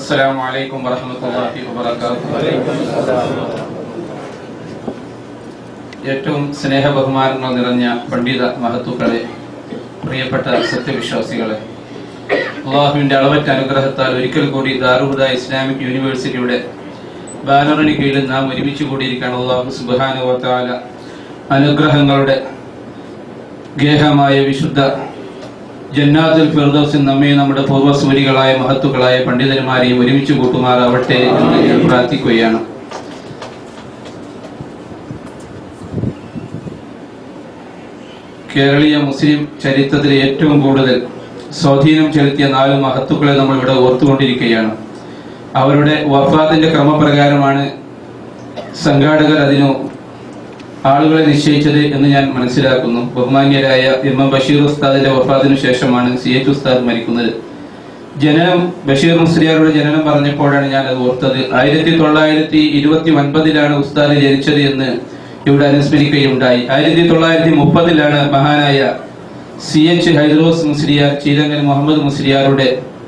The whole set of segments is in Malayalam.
السلام عليكم ورحمة الله وبركاته ഏറ്റവും സ്നേഹബഹുമാനങ്ങൾ നിറഞ്ഞ പണ്ഡിത മഹത്തുക്കളെ പ്രിയപ്പെട്ട സത്യവിശ്വാസികളെ അള്ളാഹുവിന്റെ അളവറ്റ അനുഗ്രഹത്താൽ ഒരിക്കൽ കൂടി ദാറുഹുദ ഇസ്ലാമിക് യൂണിവേഴ്സിറ്റിയുടെ ബാനറിന് കീഴിൽ നാം ഒരുമിച്ച് കൂടിയിരിക്കുകയാണ് അള്ളാഹു സുബാനുവത്താല അനുഗ്രഹങ്ങളുടെ ഗേഹമായ വിശുദ്ധ ജന്നാത്തുൽ ഫിർദൗസിൽ നമ്മെ നമ്മുടെ പൂർവ്വസൂരികളായ മഹത്തുക്കളായ പണ്ഡിതന്മാരെയും ഒരുമിച്ച് കൂട്ടുമാറാവട്ടെ എന്ന് ഞാൻ പ്രാർത്ഥിക്കുകയാണ് കേരളീയ മുസ്ലിം ചരിത്രത്തിൽ ഏറ്റവും കൂടുതൽ സ്വാധീനം ചെലുത്തിയ നാല് മഹത്തുക്കളെ നമ്മൾ ഇവിടെ ഓർത്തുകൊണ്ടിരിക്കുകയാണ് അവരുടെ വഫാത്തിന്റെ ക്രമപ്രകാരമാണ് സംഘാടകർ അതിനു ആളുകളെ നിശ്ചയിച്ചത് എന്ന് ഞാൻ മനസ്സിലാക്കുന്നു ബഹുമാന്യരായ എം എം ബഷീർ ഉസ്താദിന്റെ വഫാത്തിനു ശേഷമാണ് സി എച്ച് ഉസ്താദ് മരിക്കുന്നത് ജനനം ബഷീർ മുസ്ലിയാരുടെ ജനനം പറഞ്ഞപ്പോഴാണ് ഞാൻ അത് ഓർത്തത് ആയിരത്തി തൊള്ളായിരത്തി ഇരുപത്തി ഒൻപതിലാണ് ഉസ്താദ് ജനിച്ചത് എന്ന് ഇവിടെ അനുസ്മരിക്കുകയുണ്ടായി ആയിരത്തി തൊള്ളായിരത്തി മുപ്പതിലാണ് മഹാനായ സി എച്ച് ഹൈദ്രോസ് മുസ്ലിയാർ ചീരങ്ങൻ മുഹമ്മദ് മുസ്ലിയാരുടെ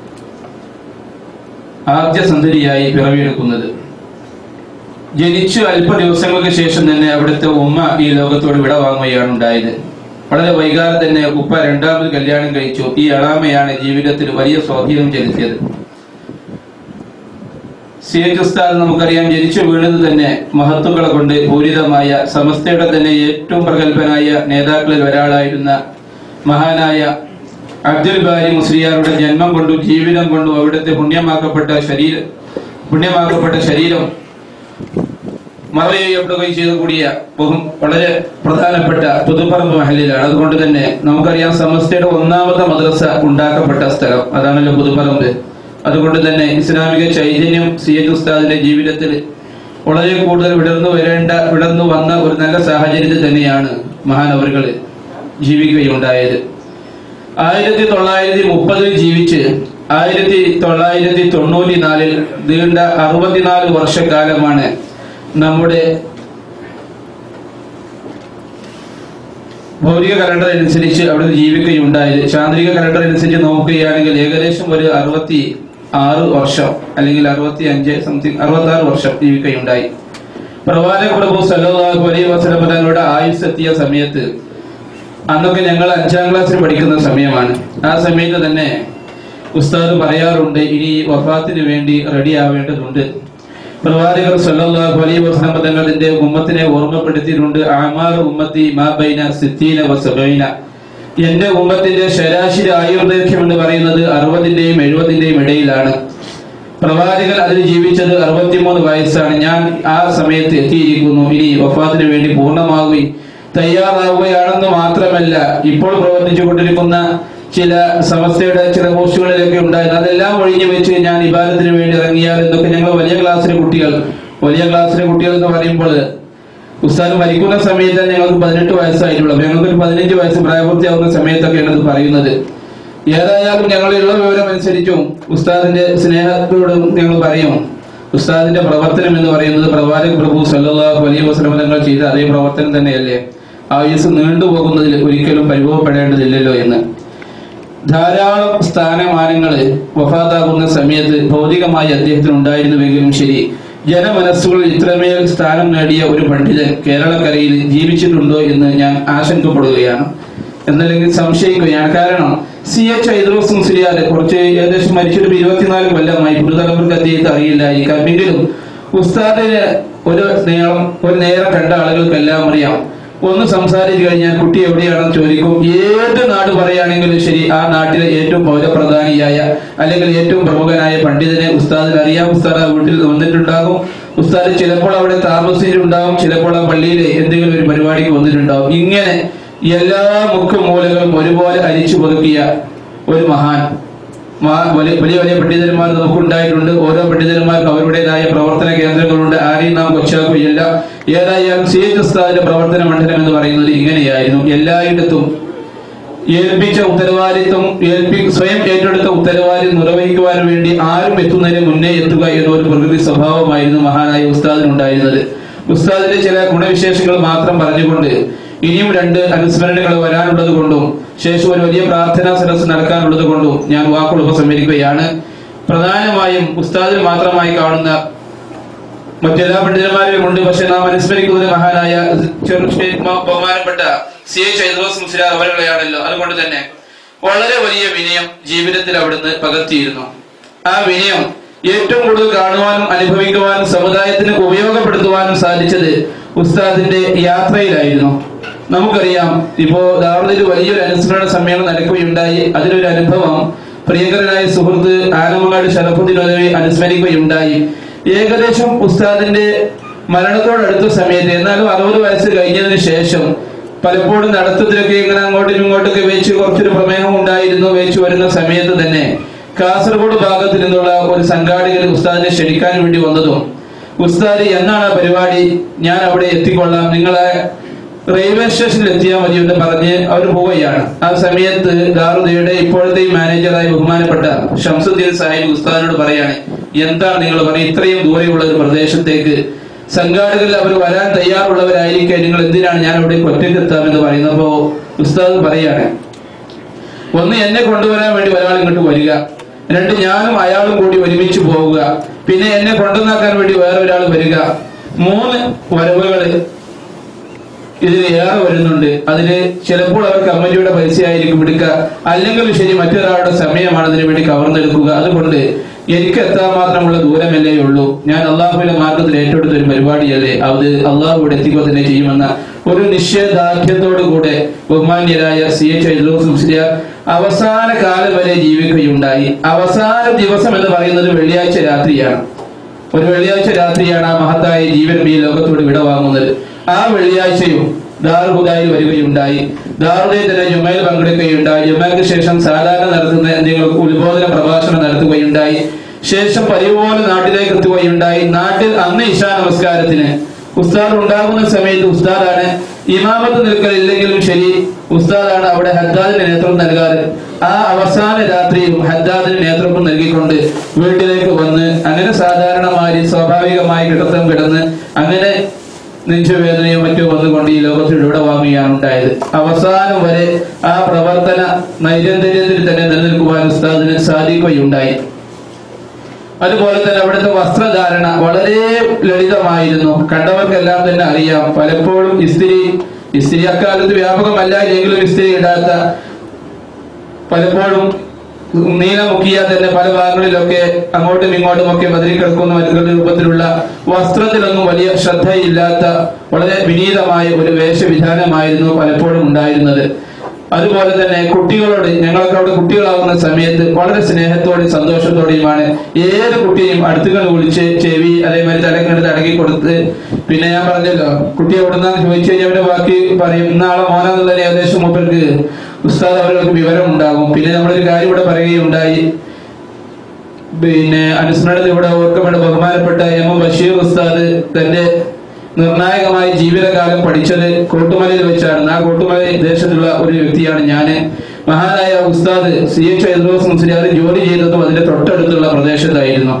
ആദ്യ സന്തതിയായി പിറവിയെടുക്കുന്നത് ജനിച്ചു അല്പ ദിവസങ്ങൾക്ക് ശേഷം തന്നെ അവിടുത്തെ ഉമ്മ ഈ ലോകത്തോട് വിട വാങ്ങുകയാണ് ഉണ്ടായത് വളരെ വൈകാതെ തന്നെ ഉപ്പ രണ്ടാമത് കല്യാണം കഴിച്ചു ഈ അളാമയാണ് ജീവിതത്തിൽ വലിയ സ്വാധീനം ചെലുത്തിയത് സി എച്ച് ഉസ്താദ് നമുക്കറിയാം ജനിച്ചു വീണത് തന്നെ മഹത്വങ്ങളെ കൊണ്ട് പൂരിതമായ സമസ്തയുടെ തന്നെ ഏറ്റവും പ്രഗത്ഭനായ നേതാക്കളിൽ ഒരാളായിരുന്ന മഹാനായ അബ്ദുൽ ബാരി മുസ്ലിയാരുടെ ജന്മം കൊണ്ടും ജീവിതം കൊണ്ടും അവിടുത്തെ പുണ്യമാക്കപ്പെട്ട ശരീരം പുണ്യമാക്കപ്പെട്ട ശരീരം മറയപ്പെടുകയും ചെയ്തു കൂടിയ ബഹു വളരെ പ്രധാനപ്പെട്ട പുതുപ്പറമ്പ് മഹലിലാണ് അതുകൊണ്ട് തന്നെ നമുക്കറിയാം സമസ്തയുടെ ഒന്നാമത്തെ മദ്രസ ഉണ്ടാക്കപ്പെട്ട സ്ഥലം അതാണല്ലോ പുതുപ്പറമ്പ് അതുകൊണ്ട് തന്നെ ഇസ്ലാമിക ചൈതന്യം സി എച്ച് ഉസ്താദിന്റെ ജീവിതത്തിൽ വളരെ കൂടുതൽ വിടർന്നു വരേണ്ട വിടർന്നു വന്ന ഒരു നല്ല സാഹചര്യത്തിൽ തന്നെയാണ് മഹാനവറുകൾ ജീവിക്കുകയുണ്ടായത് ആയിരത്തി തൊള്ളായിരത്തി മുപ്പതിൽ ജീവിച്ച് ആയിരത്തി തൊള്ളായിരത്തി തൊണ്ണൂറ്റി നാലിൽ നീണ്ട അറുപത്തിനാല് വർഷക്കാലമാണ് നമ്മുടെ ഭൗതിക കലണ്ടർ അനുസരിച്ച് അവിടെ ജീവിക്കുകയുണ്ടായത് ചാന്ദ്രിക കലണ്ടർ അനുസരിച്ച് നോക്കുകയാണെങ്കിൽ ഏകദേശം ഒരു അറുപത്തി ആറ് വർഷം അല്ലെങ്കിൽ അറുപത്തി അഞ്ച് സംതിങ് അറുപത്തി ആറ് വർഷം ജീവിക്കുകയുണ്ടായി പ്രവാചക പ്രഭു സല്ലല്ലാഹു അലൈഹി വസല്ലം തങ്ങളുടെ ആയുസ് എത്തിയ സമയത്ത് അന്നൊക്കെ ഞങ്ങൾ അഞ്ചാം ക്ലാസ്സിൽ പഠിക്കുന്ന സമയമാണ് ആ സമയത്ത് തന്നെ ഉസ്താദ് പറയാറുണ്ട് ഇനി വഫാത്തിന് വേണ്ടി റെഡി ആവേണ്ടതുണ്ട് പ്രവാചകർ സല്ലല്ലാഹു അലൈഹി വസല്ലം തങ്ങളുടെ ഉമ്മത്തിനെ ഓർമ്മപ്പെടുത്തിയിട്ടുണ്ട് ആമാർ ഉമ്മത്തി മാ ബൈന സിത്തീന വ സബീന എന്റെ ഉമ്മത്തിന്റെ ശരാശരി ആയുർദൈർഘ്യം എന്ന് പറയുന്നത് അറുപതിന്റെയും എഴുപതിന്റെയും ഇടയിലാണ് പ്രവാചകൻ അതിൽ ജീവിച്ചത് അറുപത്തിമൂന്ന് വയസ്സാണ് ഞാൻ ആ സമയത്ത് എത്തിയിരിക്കുന്നു ഇനി വഫാത്തിന് വേണ്ടി പൂർണ്ണമാവുകയും തയ്യാറാവുകയാണെന്ന് മാത്രമല്ല ഇപ്പോൾ പ്രവർത്തിച്ചു കൊണ്ടിരിക്കുന്ന ചില സമസ്തയുടെ ചില പോസ്റ്റുകളിലൊക്കെ ഉണ്ടായിരുന്നു അതെല്ലാം ഒഴിഞ്ഞു വെച്ച് ഞാൻ ഇബാദത്തിന് വേണ്ടി ഇറങ്ങിയാൽ എന്നൊക്കെ ഞങ്ങൾ വലിയ ക്ലാസ്സിലെ കുട്ടികൾ വലിയ ക്ലാസ്സിലെ കുട്ടികൾ എന്ന് പറയുമ്പോൾ ഉസ്താദ് മരിക്കുന്ന സമയത്ത് ഞങ്ങൾക്ക് പതിനെട്ട് വയസ്സായിട്ടുള്ളൂ അപ്പൊ ഞങ്ങൾക്ക് ഒരു പതിനഞ്ച് വയസ്സ് പ്രായപൂർത്തിയാവുന്ന സമയത്തൊക്കെയാണ് ഇത് പറയുന്നത് ഏതായാലും ഞങ്ങളുള്ള വിവരം അനുസരിച്ചും ഉസ്താദിന്റെ സ്നേഹത്തോടും ഞങ്ങൾ പറയും ഉസ്താദിന്റെ പ്രവർത്തനം എന്ന് പറയുന്നത് പ്രവാചക പ്രഭു സല്ലല്ലാഹു അലൈഹി വസല്ലം തങ്ങൾ ചെയ്ത അതേ പ്രവർത്തനം തന്നെയല്ലേ ആയുസ് നീണ്ടുപോകുന്നതിൽ ഒരിക്കലും പരിഭവപ്പെടേണ്ടതില്ലല്ലോ എന്ന് ധാരാളം സ്ഥാനമാനങ്ങൾ വഫാത്താകുന്ന സമയത്ത് ഭൗതികമായി അദ്ദേഹത്തിന് ഉണ്ടായിരുന്നുവെങ്കിലും ശരി ജനമനസ്സുകളിൽ ഇത്രമേൽ സ്ഥാനം നേടിയ ഒരു പണ്ഡിതൻ കേരളക്കരയിൽ ജീവിച്ചിട്ടുണ്ടോ എന്ന് ഞാൻ ആശങ്കപ്പെടുകയാണ് എന്നല്ലെങ്കിൽ സംശയിക്കുകയാണ് കാരണം സി എച്ച് ഐദ്രോസ് മുസ്ലിയാർ കുറച്ച് ഏകദേശം മരിച്ചിട്ട് ഇരുപത്തിനാല് കൊല്ലമായി പുതുതലമുറക്ക് അദ്ദേഹത്തെ അറിയില്ലായിരിക്കാം എങ്കിലും ഉസ്താദിന് ഒരു നേരം ഒരു നേരം കണ്ട ആളുകൾക്കെല്ലാം അറിയാം ഒന്ന് സംസാരിച്ചു കഴിഞ്ഞാൽ കുട്ടി എവിടെയാണെന്ന് ചോദിക്കും ഏത് നാട് പറയുകയാണെങ്കിലും ശരി ആ നാട്ടിലെ ഏറ്റവും പൗരപ്രധാനിയായ അല്ലെങ്കിൽ ഏറ്റവും പ്രമുഖനായ പണ്ഡിതനെ ഉസ്താദിന് അറിയാം ഉസ്താദ് ആ വീട്ടിൽ വന്നിട്ടുണ്ടാകും ഉസ്താദ് ചിലപ്പോൾ അവിടെ താമസിച്ചിട്ടുണ്ടാകും ചിലപ്പോൾ ആ പള്ളിയിൽ എന്തെങ്കിലും ഒരു പരിപാടിക്ക് വന്നിട്ടുണ്ടാകും ഇങ്ങനെ എല്ലാ മുക്കുമൂലകളും ഒരുപോലെ അരിച്ചു പൊതുക്കിയ ഒരു മഹാൻ മാ- വലിയ വലിയ വലിയ പണ്ഡിതന്മാർ നമുക്കുണ്ടായിട്ടുണ്ട് ഓരോ പണ്ഡിതന്മാർക്കും അവരുടേതായ പ്രവർത്തന കേന്ദ്രങ്ങളുണ്ട് ആരെയും നാം കൊച്ചാക്കുകയില്ല ഏതായാലും സി എച്ച് ഉസ്താദിന്റെ പ്രവർത്തന മണ്ഡലം എന്ന് പറയുന്നത് ഇങ്ങനെയായിരുന്നു എല്ലായിടത്തും ഏൽപ്പിച്ച ഉത്തരവാദിത്വം ഏൽപ്പി സ്വയം ഏറ്റെടുത്ത ഉത്തരവാദിത്വം നിർവഹിക്കുവാൻ വേണ്ടി ആരും എത്തുന്നതിന് മുന്നേ എത്തുക എന്ന ഒരു പ്രകൃതി സ്വഭാവമായിരുന്നു മഹാനായ ഉസ്താദിനുണ്ടായിരുന്നത് ഉസ്താദിന്റെ ചില ഗുണവിശേഷങ്ങൾ മാത്രം പറഞ്ഞുകൊണ്ട് ഇനിയും രണ്ട് അനുസ്മരണകൾ വരാനുള്ളത് കൊണ്ടും ശേഷം ഒരു വലിയ പ്രാർത്ഥനാ സദസ് നടക്കാനുള്ളത് കൊണ്ടും ഞാൻ വാക്കുകൾ ഉപസംഹരിക്കുകയാണ് പ്രധാനമായും ഉസ്താദിൽ മാത്രമായി കാണുന്ന മറ്റെല്ലാ പണ്ഡിതന്മാരും ഉണ്ട് പക്ഷെ നാം അനുസ്മരിക്കുന്നത് മഹാനായ ചെറു ഷെയ്ഖ് മ- ബഹുമാനപ്പെട്ട സി എച്ച് ഐദ്രോസ് മുസ്ലിം അവരുകളെയാണല്ലോ അതുകൊണ്ട് തന്നെ വളരെ വലിയ വിനയം ജീവിതത്തിൽ അവിടുന്ന് പകർത്തിയിരുന്നു ആ വിനയം ഏറ്റവും കൂടുതൽ കാണുവാനും അനുഭവിക്കുവാനും സമുദായത്തിന് ഉപയോഗപ്പെടുത്തുവാനും സാധിച്ചത് ഉസ്താദിന്റെ യാത്രയിലായിരുന്നു നമുക്കറിയാം ഇപ്പോ ദാവൂദിൽ വലിയൊരു അനുസ്മരണ സമ്മേളനം നടക്കുകയുണ്ടായി അതിലൊരു അനുഭവം പ്രിയങ്കരനായ സുഹൃത്ത് ആനമങ്ങാട് ശരഫുദ്ദീൻ ഉദവി അനുസ്മരിക്കുകയുണ്ടായി ഏകദേശം ഉസ്താദിന്റെ മരണത്തോടടുത്ത സമയത്ത് എന്നാലും അറുപത് വയസ്സ് കഴിഞ്ഞതിന് ശേഷം പലപ്പോഴും നടത്തത്തിലൊക്കെ ഇങ്ങനെ അങ്ങോട്ടും ഇങ്ങോട്ടൊക്കെ വെച്ച് കുറച്ചൊരു പ്രമേഹം ഉണ്ടായിരുന്നു വെച്ച് വരുന്ന സമയത്ത് തന്നെ കാസർഗോഡ് ഭാഗത്ത് നിന്നുള്ള ഒരു സംഘാടകർ ഉസ്താദിനെ ക്ഷണിക്കാൻ വേണ്ടി വന്നതും ഉസ്താദ് എന്നാണ് ആ പരിപാടി ഞാൻ അവിടെ എത്തിക്കൊള്ളാം നിങ്ങളെ റെയിൽവേ സ്റ്റേഷനിൽ എത്തിയാൽ മതി എന്ന് പറഞ്ഞ് അവർ പോവുകയാണ് ആ സമയത്ത് ദാറുദയുടെ ഇപ്പോഴത്തെ ഈ മാനേജറായി ബഹുമാനപ്പെട്ട ഷംസുദ്ദീൻ സാഹിബ് ഉസ്താദിനോട് പറയാണ് എന്താണ് നിങ്ങൾ പറയുക ഇത്രയും ദൂരെയുള്ള ഒരു പ്രദേശത്തേക്ക് സംഘാടകരിൽ അവർ വരാൻ തയ്യാറുള്ളവരായിരിക്കെ നിങ്ങൾ എന്തിനാണ് ഞാൻ അവിടെ ഒറ്റയ്ക്ക് എത്താമെന്ന് പറയുന്നപ്പോ ഉസ്താദ് പറയാണ് ഒന്ന് എന്നെ കൊണ്ടുവരാൻ വേണ്ടി ഒരാൾ ഇങ്ങോട്ട് വരിക രണ്ട് ഞാനും അയാളും കൂടി ഒരുമിച്ച് പോവുക പിന്നെ എന്നെ കൊണ്ടുവന്നാക്കാൻ വേണ്ടി വേറെ ഒരാൾ വരിക മൂന്ന് വരവുകള് ഇതിൽ ഏറെ വരുന്നുണ്ട് അതില് ചിലപ്പോൾ അവർ കമ്മിറ്റിയുടെ പൈസ ആയിരിക്കും എടുക്കുക അല്ലെങ്കിൽ ശരി മറ്റൊരാളുടെ സമയമാണ് അതിനു വേണ്ടി കവർന്നെടുക്കുക അതുകൊണ്ട് എനിക്ക് എത്താൻ മാത്രമുള്ള ദൂരമല്ലേ ഉള്ളൂ ഞാൻ അള്ളാഹുവിന്റെ മാർഗത്തിൽ ഏറ്റെടുത്ത ഒരു പരിപാടിയല്ലേ അത് അള്ളാഹു ഇവിടെ എത്തിക്കുക തന്നെ ചെയ്യുമെന്ന ഒരു നിശ്ചയദാർഢ്യത്തോടു കൂടെ ബഹുമാന്യരായ സി എച്ച് ഐദ്രോസ് മുസ്ലിയാർ അവസാന കാലം വരെ ജീവിക്കുകയുണ്ടായി അവസാന ദിവസം എന്ന് പറയുന്നത് വെള്ളിയാഴ്ച രാത്രിയാണ് ഒരു വെള്ളിയാഴ്ച രാത്രിയാണ് ആ മഹത്തായ ജീവൻ ഈ ലോകത്തോട് വിടവാങ്ങുന്നത് ആ വെള്ളിയാഴ്ചയും ദാർഹുദായിൽ വരികയുണ്ടായി ദാറുദയിൽ തന്നെ ജുമയിൽ പങ്കെടുക്കുകയുണ്ടായി ജുമയ്ക്ക് ശേഷം സാധാരണ നടത്തുന്ന എന്തെങ്കിലും ഉത്ബോധന പ്രഭാഷണം നടത്തുകയുണ്ടായി ശേഷം പരിപോലെ നാട്ടിലേക്ക് എത്തുകയുണ്ടായി നാട്ടിൽ അന്ന് ഇശാ നമസ്കാരത്തിന് ഉസ്താദ് ഉണ്ടാകുന്ന സമയത്ത് ഉസ്താദാണ് ഇമാമത്ത് നിൽക്കലില്ലെങ്കിലും ശരി ഉസ്താദാണ് അവിടെ ഹദ്ദാദിന് നേതൃത്വം നൽകാറ് ആ അവസാന രാത്രിയും ഹദ്ദാദിന് നേതൃത്വം നൽകിക്കൊണ്ട് വീട്ടിലേക്ക് വന്ന് അങ്ങനെ സാധാരണമായി സ്വാഭാവികമായി കിടത്തം കിടന്ന് അങ്ങനെ നെഞ്ചുവേദനയോ മറ്റോ വന്നുകൊണ്ട് ഈ ലോകത്തിൽ ഇവിടെ വാങ്ങുകയാണ് ഉണ്ടായത് അവസാനം വരെ ആ പ്രവർത്തന നൈരന്തര്യത്തിൽ തന്നെ നിലനിൽക്കുവാൻ ഉസ്താദിന് സാധിക്കുകയുണ്ടായി അതുപോലെ തന്നെ അവിടുത്തെ വസ്ത്രധാരണ വളരെ ലളിതമായിരുന്നു കണ്ടവർക്കെല്ലാം തന്നെ അറിയാം പലപ്പോഴും ഇസ്തിരി ഇസ്തിരി അക്കാലത്ത് വ്യാപകമല്ല എങ്കിലും ഇസ്തിരി ഇടാത്ത പലപ്പോഴും നീല മുക്കിയാൽ തന്നെ പല ഭാഗങ്ങളിലൊക്കെ അങ്ങോട്ടും ഇങ്ങോട്ടും ഒക്കെ ബദരി കിടക്കുന്ന മറ്റൊരു രൂപത്തിലുള്ള വസ്ത്രത്തിലൊന്നും വലിയ ശ്രദ്ധയില്ലാത്ത വളരെ വിനീതമായ ഒരു വേഷവിധാനമായിരുന്നു പലപ്പോഴും ഉണ്ടായിരുന്നത് അതുപോലെ തന്നെ കുട്ടികളോട് ഞങ്ങളൊക്കെ അവിടെ കുട്ടികളാവുന്ന സമയത്ത് വളരെ സ്നേഹത്തോടെയും സന്തോഷത്തോടെയുമാണ് ഏത് കുട്ടിയെയും അടുത്തുകൾ വിളിച്ച് ചെവി അതേമാതിരി തലക്കെടുത്ത് അടക്കി കൊടുത്ത് പിന്നെ ഞാൻ പറഞ്ഞല്ലോ കുട്ടി എവിടുന്നാന്ന് ചോദിച്ചു കഴിഞ്ഞാൽ അവന്റെ ബാക്കി പറയും ഇന്നാളെ മോനാന്നുള്ളത് ഏകദേശം മൂപ്പർക്ക് ഉസ്താദ് അവർക്ക് വിവരം ഉണ്ടാകും പിന്നെ നമ്മളൊരു കാര്യം ഇവിടെ പറയുകയുണ്ടായി പിന്നെ അനുസ്മരണത്തിൽ ഇവിടെ ഓർക്കപ്പെട്ട ബഹുമാനപ്പെട്ട എം എം ബഷീർ ഉസ്താദ് തന്റെ നിർണായകമായ ജീവിതകാലം പഠിച്ചത് കോട്ടുമലയിൽ വെച്ചാണ് ആ കോട്ടുമല ദേശത്തുള്ള ഒരു വ്യക്തിയാണ് ഞാന് മഹാനായ ഉസ്താദ് സി എച്ച് എദ്രോസ് മുസ്ലിയാർ ജോലി ചെയ്തതും അതിന്റെ തൊട്ടടുത്തുള്ള പ്രദേശത്തായിരുന്നു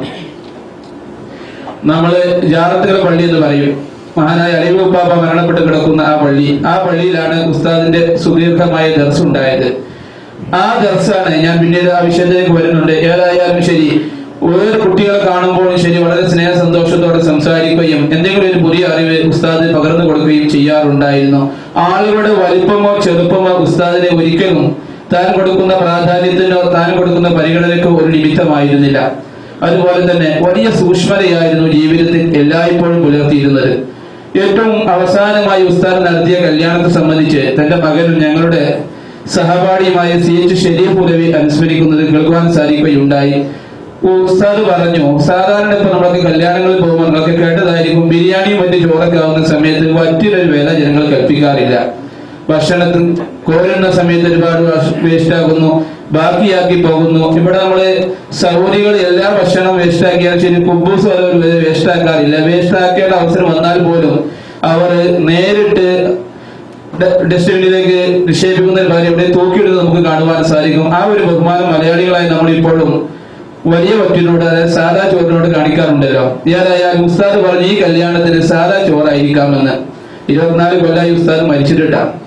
നമ്മള് ജാറത്തുകര പള്ളി എന്ന് പറയും മഹാനായ അലിബ് ഉപ്പാപ്പ മരണപ്പെട്ട് കിടക്കുന്ന ആ പള്ളി ആ പള്ളിയിലാണ് ഉസ്താദിന്റെ സുദീർഘമായ ദർസ് ഉണ്ടായത് ആ ദർസാണ് ഞാൻ പിന്നീട് ആ വിഷയത്തിലേക്ക് വരുന്നുണ്ട് ഏതായാലും ശരി ഓരോ കുട്ടികളെ കാണുമ്പോഴും ശരി വളരെ സ്നേഹ സന്തോഷത്തോടെ സംസാരിക്കുകയും എന്തെങ്കിലും ഒരു പുതിയ അറിവ് ഉസ്താദ് പകർന്നു കൊടുക്കുകയും ചെയ്യാറുണ്ടായിരുന്നു ആളുകളുടെ വലിപ്പമോ ചെറുപ്പമോ ഉസ്താദിനെ ഒരിക്കലും താൻ കൊടുക്കുന്ന പ്രാധാന്യത്തിനോ താൻ കൊടുക്കുന്ന പരിഗണനയ്ക്കോ ഒരു നിമിത്തമായിരുന്നില്ല അതുപോലെ തന്നെ വലിയ സൂക്ഷ്മതയായിരുന്നു ജീവിതത്തിൽ എല്ലായ്പ്പോഴും പുലർത്തിയിരുന്നത് ഏറ്റവും അവസാനമായി ഉസ്താദ് നടത്തിയ കല്യാണത്തെ സംബന്ധിച്ച് തന്റെ മകനും ഞങ്ങളുടെ സഹപാഠിയുമായ സി എച്ച് ഷെരീഫ് ഉലവി അനുസ്മരിക്കുന്നത് കേൾക്കുവാൻ സാധിക്കുകയുണ്ടായി ഉസ്താദ് പറഞ്ഞു സാധാരണ ഇപ്പൊ നമ്മളൊക്കെ കല്യാണങ്ങളിൽ പോകുമ്പോൾ നമ്മളൊക്കെ കേട്ടതായിരിക്കും ബിരിയാണിയും മറ്റു ചോറൊക്കെ ആവുന്ന സമയത്ത് മറ്റൊരു വേല ജനങ്ങൾ കൽപ്പിക്കാറില്ല ഭക്ഷണത്തിൽ കോരുന്ന സമയത്ത് ഒരുപാട് വേസ്റ്റ് ആകുന്നു ബാക്കിയാക്കി പോകുന്നു ഇവിടെ നമ്മള് സൗകര്യങ്ങൾ എല്ലാ ഭക്ഷണം വേസ്റ്റ് ആക്കിയാൽ ശരി കുബൂസ് വരെ ഒരു വേസ്റ്റ് ആക്കാറില്ല വേസ്റ്റ് ആക്കേണ്ട അവസരം വന്നാൽ പോലും അവർ നേരിട്ട് ഡ- ഡസ്റ്റ്ബിന്നിലേക്ക് നിക്ഷേപിക്കുന്ന ഒരു കാര്യം ഇവിടെ തൂക്കിയിടുന്നത് നമുക്ക് കാണുവാൻ സാധിക്കും ആ ഒരു ബഹുമാനം മലയാളികളായി നമ്മൾ ഇപ്പോഴും വലിയ വറ്റിനോട് അതായത് സാധാ ചോറിനോട് കാണിക്കാറുണ്ടല്ലോ ഏതായാലും ഉസ്താദ് പറഞ്ഞു ഈ കല്യാണത്തിന് സാധാ ചോറായിരിക്കാമെന്ന് ഇരുപത്തിനാല് കൊല്ലായി ഉസ്താദ് മരിച്ചിട്ടാണ്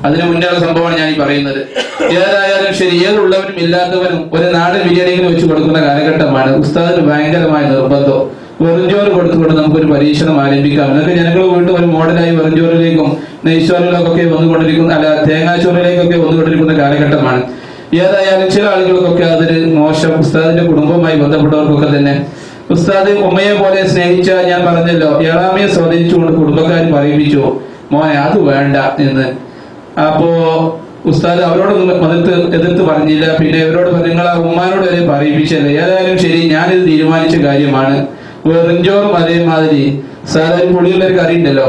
അതിന് മുന്നേയുള്ള സംഭവമാണ് ഞാൻ ഈ പറയുന്നത് ഏതായാലും ശരി ഏതുള്ളവരും ഇല്ലാത്തവരും ഒരു നാട് ബിരിയാണിയിൽ വെച്ച് കൊടുക്കുന്ന കാലഘട്ടമാണ് ഉസ്താദിന് ഭയങ്കരമായ നിർബന്ധം വെറുംചോറ് കൊടുത്തുകൊണ്ട് നമുക്കൊരു പരീക്ഷണം ആരംഭിക്കാം എന്നൊക്കെ ജനങ്ങൾ വീണ്ടും ഒരു മോഡലായി വെറുംചോറിലേക്കും നെയ്ച്ചോറിലേക്കൊക്കെ വന്നുകൊണ്ടിരിക്കുന്ന അല്ല തേങ്ങാച്ചോറിലേക്കൊക്കെ വന്നുകൊണ്ടിരിക്കുന്ന കാലഘട്ടമാണ് ഏതായാലും ചില ആളുകൾക്കൊക്കെ അതൊരു മോശം ഉസ്താദിന്റെ കുടുംബവുമായി ബന്ധപ്പെട്ടവർക്കൊക്കെ തന്നെ ഉസ്താദ് ഉമ്മയെ പോലെ സ്നേഹിച്ച ഞാൻ പറഞ്ഞല്ലോ ഏഴാമയെ സ്വാധീനിച്ചുകൊണ്ട് കുടുംബക്കാർ പറയിപ്പിച്ചു മോനെ അത് വേണ്ട എന്ന് അപ്പോ ഉസ്താദ് അവരോടൊന്നും മതത്ത് എതിർത്ത് പറഞ്ഞില്ല പിന്നെ ഇവരോട് പറഞ്ഞു, നിങ്ങൾ ആ ഉമ്മാനോട് വരെ പറയിപ്പിച്ചല്ലേ ഏതായാലും ശരി ഞാനിത് തീരുമാനിച്ച കാര്യമാണ് വെറുംചോറും അതേമാതിരി സാധാരണ പുളിയുള്ള ഒരു കറി ഉണ്ടല്ലോ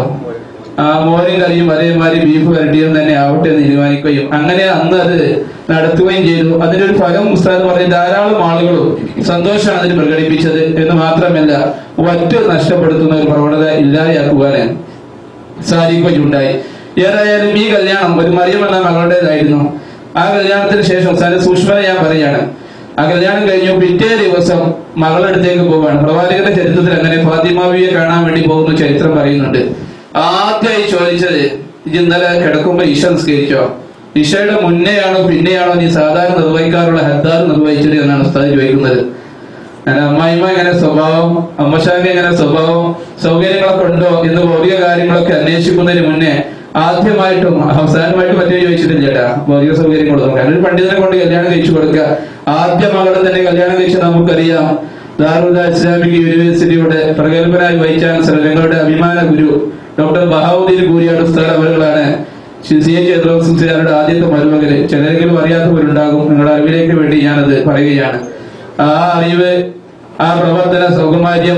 ആ മോരും കറിയും അതേമാതിരി ബീഫ് വരട്ടിയും തന്നെ ആവട്ടെ എന്ന് തീരുമാനിക്കുകയും അങ്ങനെ അന്ന് അത് നടത്തുകയും ചെയ്തു അതിന്റെ ഒരു ഫലം ഉസ്താദ് പറഞ്ഞ ധാരാളം ആളുകളും സന്തോഷമാണ് അതിന് പ്രകടിപ്പിച്ചത് എന്ന് മാത്രമല്ല വറ്റ് നഷ്ടപ്പെടുത്തുന്ന ഒരു പ്രവണത ഇല്ലാതെയാക്കുവാന് സാധിക്കുകയുണ്ടായി ഏതായാലും ഈ കല്യാണം ഒരു മറിയം എന്ന മകളുടേതായിരുന്നു ആ കല്യാണത്തിന് ശേഷം സാറെ സൂക്ഷ്മത ഞാൻ പറയാണ് ആ കല്യാണം കഴിഞ്ഞു പിറ്റേ ദിവസം മകളടുത്തേക്ക് പോവാണ് പ്രവാചകന്റെ ചരിത്രത്തിൽ അങ്ങനെ ഫാത്തിമാവിയെ കാണാൻ വേണ്ടി പോകുന്ന ചരിത്രം പറയുന്നുണ്ട് ആദ്യമായി ചോദിച്ചത് ഇത് ഇന്നലെ കിടക്കുമ്പോ ഈശ നിസ്കരിച്ചോ ഇഷയുടെ മുന്നെയാണോ പിന്നെയാണോ നീ സാധാരണ നിർവഹിക്കാറുള്ള ഹദ്ദാർ നിർവഹിച്ചത് എന്നാണ് ഉസ്താദ് ചോദിക്കുന്നത് ഞാൻ അമ്മായിമ്മ എങ്ങനെ സ്വഭാവം അമ്മശാക്ക് എങ്ങനെ സ്വഭാവം സൗകര്യങ്ങളൊക്കെ ഉണ്ടോ എന്ന് ഭൗതിക കാര്യങ്ങളൊക്കെ അന്വേഷിക്കുന്നതിന് മുന്നേ ആദ്യമായിട്ടും അവസാനമായിട്ടും മറ്റേ ചോദിച്ചിട്ടില്ല ചേട്ടാ ഭൗതിക സൗകര്യങ്ങളൊന്നും കാരണം ഒരു പണ്ഡിതനെ കൊണ്ട് കല്യാണം കഴിച്ചു കൊടുക്കുക ആദ്യ മകളെ തന്നെ കല്യാണം കഴിച്ച് നമുക്കറിയാം ദാറുൽ ഇസ്ലാമിക് യൂണിവേഴ്സിറ്റിയുടെ പ്രഗത്ഭനായ വൈസ് ചാൻസലർ ഞങ്ങളുടെ അഭിമാന ഗുരു ഡോക്ടർ ബഹാവുദ്ദീൻ കൂരിയാട് ഉസ്താദ് അവരുകളാണ് സി എച്ച് എദ്രോസിന്റെ ആദ്യത്തെ മരുമകന് ചിലരെങ്കിലും അറിയാത്തവരുണ്ടാകും നിങ്ങളുടെ അറിവിലേക്ക് വേണ്ടി ഞാനത് പറയുകയാണ് ആ അറിവ് ആ പ്രവർത്തന സൗകുമാര്യം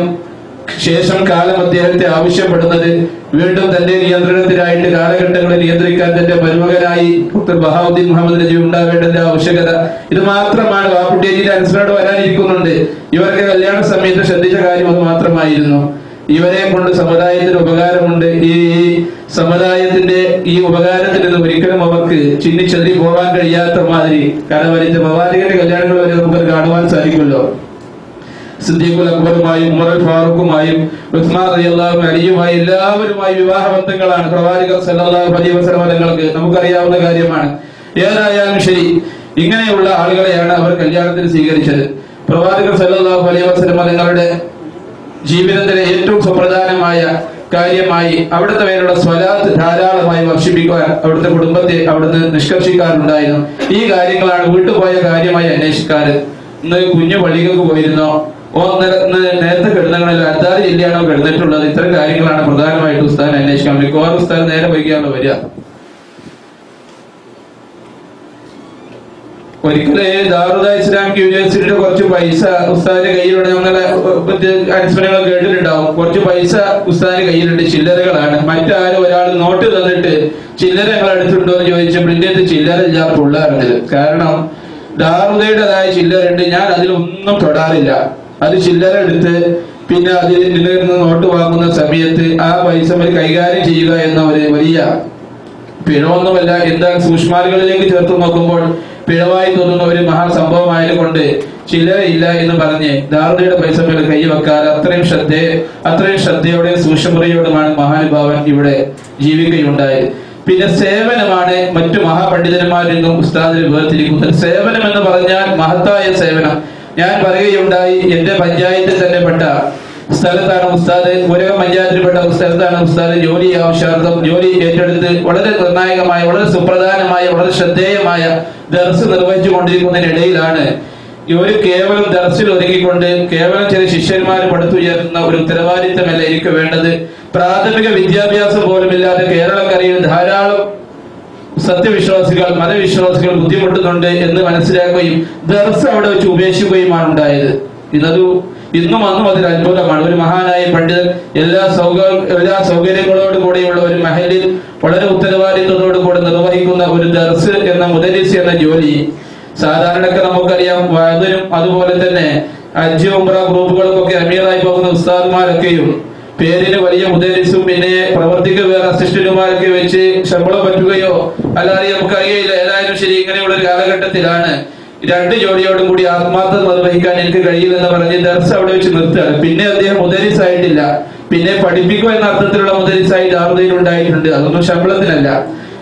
ശേഷം കാലം അദ്ദേഹത്തെ ആവശ്യപ്പെടുന്നത് വീണ്ടും തന്റെ നിയന്ത്രണത്തിനായിട്ട് കാലഘട്ടങ്ങളെ നിയന്ത്രിക്കാൻ തന്റെ മരുമകനായി ഡോക്ടർ ബഹാവുദ്ദീൻ മുഹമ്മദ് നജീബ് ഉണ്ടാവേണ്ടതിന്റെ ആവശ്യകത ഇത് മാത്രമാണ് വാപ്പുട്ടിയേജിന്റെ അനുസരണ വരാനിരിക്കുന്നുണ്ട് ഇവർക്ക് കല്യാണ സമയത്ത് ശ്രദ്ധിച്ച കാര്യം അത് മാത്രമായിരുന്നു ഇവരെ കൊണ്ട് സമുദായത്തിന് ഉപകാരമുണ്ട് ഈ സമുദായത്തിന്റെ ഈ ഉപകാരത്തിൽ നിന്ന് ഒരിക്കലും അവർക്ക് ചിന്നിച്ചെതിരി പോകാൻ കഴിയാത്ത മാതിരി കാരണം വലിയ പ്രവാചകന്റെ കല്യാണങ്ങൾ വരെ നമുക്ക് കാണുവാൻ സാധിക്കുമല്ലോ സിദ്ദീഖുൽ അക്ബറുമായും ഉമർ ഫാറൂഖുമായും ഉസ്മാൻ റളിയല്ലാഹു അലിയുമായി എല്ലാവരുമായി വിവാഹ ബന്ധങ്ങളാണ് പ്രവാചകർ സല്ലല്ലാഹു അലൈഹി വസല്ലം തങ്ങൾക്ക് നമുക്കറിയാവുന്ന കാര്യമാണ് ഏതായാലും ശരി ഇങ്ങനെയുള്ള ആളുകളെയാണ് അവർ കല്യാണത്തിന് സ്വീകരിച്ചത് പ്രവാചകർ സല്ലല്ലാഹു അലൈഹി വസല്ലം തങ്ങളുടെ ജീവിതത്തിലെ ഏറ്റവും സുപ്രധാനമായ കാര്യമായി അവിടുത്തെ പേരുടെ സ്വലാത്ത് ധാരാളമായി വർഷിപ്പിക്കുവാൻ അവിടുത്തെ കുടുംബത്തെ അവിടുന്ന് നിഷ്കർഷിക്കാറുണ്ടായിരുന്നു ഈ കാര്യങ്ങളാണ് വീട്ടുപോയ കാര്യമായി അന്വേഷിക്കാറ് ഇന്ന് കുഞ്ഞു പള്ളികൾക്ക് പോയിരുന്നോ ഓ ഇന്നലെ ഇന്ന് നേരത്തെ കിടന്നങ്ങളിൽ അത്താറ് ജില്ലയാണോ കിടന്നിട്ടുള്ളത് ഇത്തരം കാര്യങ്ങളാണ് പ്രധാനമായിട്ട് ഉസ്താദിനെ അന്വേഷിക്കാൻ മിക്കവാറും ഉസ്താദ് നേരെ വൈകിയാണോ വരിക ഒരിക്കല് ദാറുദ ഇസ്ലാമിക് യൂണിവേഴ്സിറ്റിയുടെ കുറച്ച് പൈസ ഉസ്താദിന്റെ കയ്യിലുണ്ട് നമ്മളെ അനുസ്മരണങ്ങൾ കേട്ടിട്ടുണ്ടാവും കുറച്ച് പൈസ ഉസ്താദിന്റെ കയ്യിലുണ്ട് ചില്ലറകളാണ് മറ്റാരും ഒരാൾ നോട്ട് തന്നിട്ട് ചില്ലറ ഞങ്ങൾ എടുത്തിട്ടുണ്ടോ എന്ന് ചോദിച്ചപ്പോൾ ഇതിന്റെ അടുത്ത് ചില്ലറ ഇല്ല പുള്ളാറുണ്ട് കാരണം ദാറുദയുടേതായ ചില്ലറ ഉണ്ട് ഞാൻ അതിലൊന്നും തൊടാറില്ല അത് ചില്ലറ എടുത്ത് പിന്നെ അതിൽ നിന്ന് നോട്ട് വാങ്ങുന്ന സമയത്ത് ആ പൈസ ഒരു കൈകാര്യം ചെയ്യുക എന്ന ഒരു വലിയ പിഴവൊന്നുമല്ല എന്നാൽ സൂക്ഷ്മാലുകളിലേക്ക് ചേർത്ത് നോക്കുമ്പോൾ പിഴവായി തോന്നുന്ന ഒരു മഹാസംഭവമായതുകൊണ്ട് ചില്ലറയില്ല എന്ന് പറഞ്ഞ് ദാറുദയുടെ പൈസ മേലെ കൈ വെക്കാതെ അത്രയും ശ്രദ്ധ അത്രയും ശ്രദ്ധയോടെ സൂക്ഷ്മതയോടുമാണ് മഹാനുഭാവൻ ഇവിടെ ജീവിക്കുകയുണ്ടായത് പിന്നെ സേവനമാണ് മറ്റു മഹാപണ്ഡിതന്മാരിൽ നിന്നും ഉസ്താദിൽ വേർതിരിക്കുന്നത് സേവനം എന്ന് പറഞ്ഞാൽ മഹത്തായ സേവനം ഞാൻ പറയുകയുണ്ടായി എന്റെ പഞ്ചായത്തിൽ തന്നെ പെട്ട സ്ഥലത്താണ് ഉസ്താദ് ഒരേ പഞ്ചായത്തിൽപ്പെട്ട സ്ഥലത്താണ് ഉസ്താദ് ജോലി ആവശ്യാർത്ഥം ജോലി ഏറ്റെടുത്ത് വളരെ നിർണായകമായ വളരെ സുപ്രധാനമായ വളരെ ശ്രദ്ധേയമായ ദർസ് നിർവഹിച്ചു കൊണ്ടിരിക്കുന്നതിനിടയിലാണ് ഈ ഒരു കേവലം ദർസിൽ ഒതുങ്ങിക്കൊണ്ട് കേവലം ചില ശിഷ്യന്മാർ പടുത്തുയർത്തുന്ന ഒരു ഉത്തരവാദിത്തമല്ല എനിക്ക് വേണ്ടത് പ്രാഥമിക വിദ്യാഭ്യാസം പോലുമില്ലാതെ കേരളക്കരയിൽ ധാരാളം സത്യവിശ്വാസികൾ മതവിശ്വാസികൾ ബുദ്ധിമുട്ടുന്നുണ്ട് എന്ന് മനസ്സിലാക്കുകയും ദർസ് അവിടെ വെച്ച് ഉപേക്ഷിക്കുകയുമാണ് ഉണ്ടായത് ഇതൊരു ഇന്നും അന്നും അതൊരു അത്ഭുതമാണ് ഒരു മഹാനായ പണ്ഡിതൻ എല്ലാ സൗക എല്ലാ സൗകര്യങ്ങളോട് കൂടെയുള്ള ഒരു മഹലിൽ വളരെ ഉത്തരവാദിത്വത്തോടു കൂടെ നിർവഹിക്കുന്ന ഒരു ദർസ് എന്ന മുദരിസ് എന്ന ജോലി സാധാരണക്ക് നമുക്കറിയാം വയതിനും അതുപോലെ തന്നെ അജ് ഉംറ ഗ്രൂപ്പുകൾക്കൊക്കെ അമീറായി പോകുന്ന ഉസ്താദ്മാരൊക്കെയും പേരിന് വലിയ മുദരിസും പിന്നെ പ്രവർത്തിക്ക് വേറെ അസിസ്റ്റന്റുമാരൊക്കെ വെച്ച് ശമ്പളം പറ്റുകയോ അല്ലാതെ നമുക്ക് അറിയില്ല ഏതായാലും ശരി ഇങ്ങനെയുള്ള ഒരു കാലഘട്ടത്തിലാണ് രണ്ട് ജോലിയോടും കൂടി ആത്മാർത്ഥത നിർവഹിക്കാൻ എനിക്ക് കഴിയില്ലെന്ന് പറഞ്ഞ് ദർസ് അവിടെ വെച്ച് നിർത്തുകയാണ് പിന്നെ അദ്ദേഹം മുദരിസ് ആയിട്ടില്ല പിന്നെ പഠിപ്പിക്കുക എന്ന അർത്ഥത്തിലുള്ള മുദരിസായി ദാറുദയിൽ ഉണ്ടായിട്ടുണ്ട് അതൊന്നും ശമ്പളത്തിനല്ല